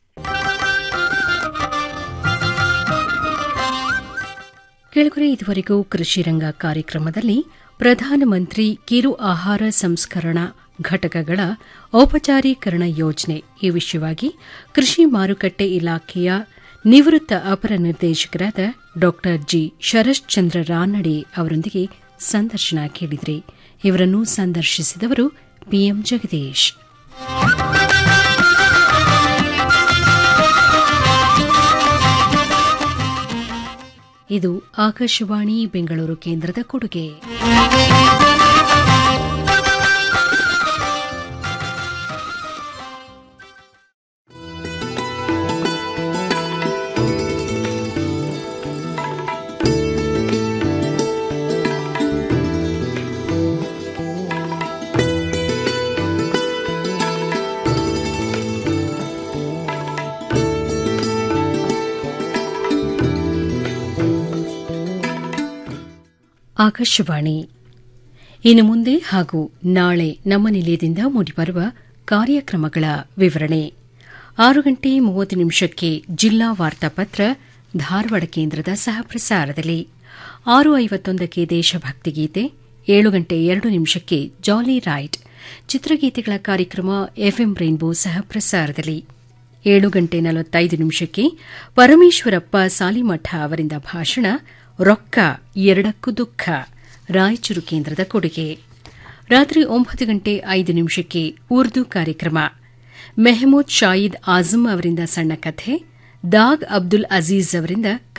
ಕೆಳಗರೆ ಇದುವರೆಗೂ ಕೃಷಿ ರಂಗ ಕಾರ್ಯಕ್ರಮದಲ್ಲಿ ಪ್ರಧಾನಮಂತ್ರಿ ಕಿರು ಆಹಾರ ಸಂಸ್ಕರಣಾ ಘಟಕಗಳ ಔಪಚಾರೀಕರಣ ಯೋಜನೆ ಈ ವಿಷಯವಾಗಿ ಕೃಷಿ ಮಾರುಕಟ್ಟೆ ಇಲಾಖೆಯ ನಿವೃತ್ತ ಅಪರ ನಿರ್ದೇಶಕರಾದ ಡಾ ಜಿ ಶರಶ್ಚಂದ್ರ ರಾನಡೆ ಅವರೊಂದಿಗೆ ಸಂದರ್ಶನ ಕೇಳಿದ್ರಿ ಇವರನ್ನು ಸಂದರ್ಶಿಸಿದವರು ಪಿಎಂ ಜಗದೀಶ್ ಇದು ಆಕಾಶವಾಣಿ ಬೆಂಗಳೂರು ಕೇಂದ್ರದ ಕೊಡುಗೆ ಆಕಾಶವಾಣಿ ಇನ್ನು ಮುಂದೆ ಹಾಗೂ ನಾಳೆ ನಮ್ಮ ನಿಲಯದಿಂದ ಮೂಡಿಬರುವ ಕಾರ್ಯಕ್ರಮಗಳ ವಿವರಣೆ ಆರು ಗಂಟೆ ಮೂವತ್ತು ನಿಮಿಷಕ್ಕೆ ಜಿಲ್ಲಾ ವಾರ್ತಾಪತ್ರ ಧಾರವಾಡ ಕೇಂದ್ರದ ಸಹಪ್ರಸಾರದಲ್ಲಿ ಆರು ಐವತ್ತೊಂದಕ್ಕೆ ದೇಶಭಕ್ತಿ ಗೀತೆ ಏಳು ಗಂಟೆ ಎರಡು ನಿಮಿಷಕ್ಕೆ ಜಾಲಿ ರೈಟ್ ಚಿತ್ರಗೀತೆಗಳ ಕಾರ್ಯಕ್ರಮ ಎಫ್ಎಂ ರೈನ್ಬೋ ಸಹಪ್ರಸಾರದಲ್ಲಿ ಏಳು ಗಂಟೆ ನಲವತ್ತೈದು ನಿಮಿಷಕ್ಕೆ ಪರಮೇಶ್ವರಪ್ಪ ಸಾಲಿಮಠ ಅವರಿಂದ ಭಾಷಣ ರೊಕ್ಕ ಎರಡಕ್ಕೂ ದುಃಖ ರಾಯಚೂರು ಕೇಂದ್ರದ ಕೊಡುಗೆ ರಾತ್ರಿ ಒಂಬತ್ತು ಗಂಟೆ ಐದು ನಿಮಿಷಕ್ಕೆ ಉರ್ದು ಕಾರ್ಯಕ್ರಮ ಮೆಹಮೂದ್ ಶಾಯಿದ್ ಆಜಮ್ ಅವರಿಂದ ಸಣ್ಣ ಕಥೆ ದಾಗ್ ಅಬ್ದುಲ್ ಅಜೀಜ್ ಅವರಿಂದ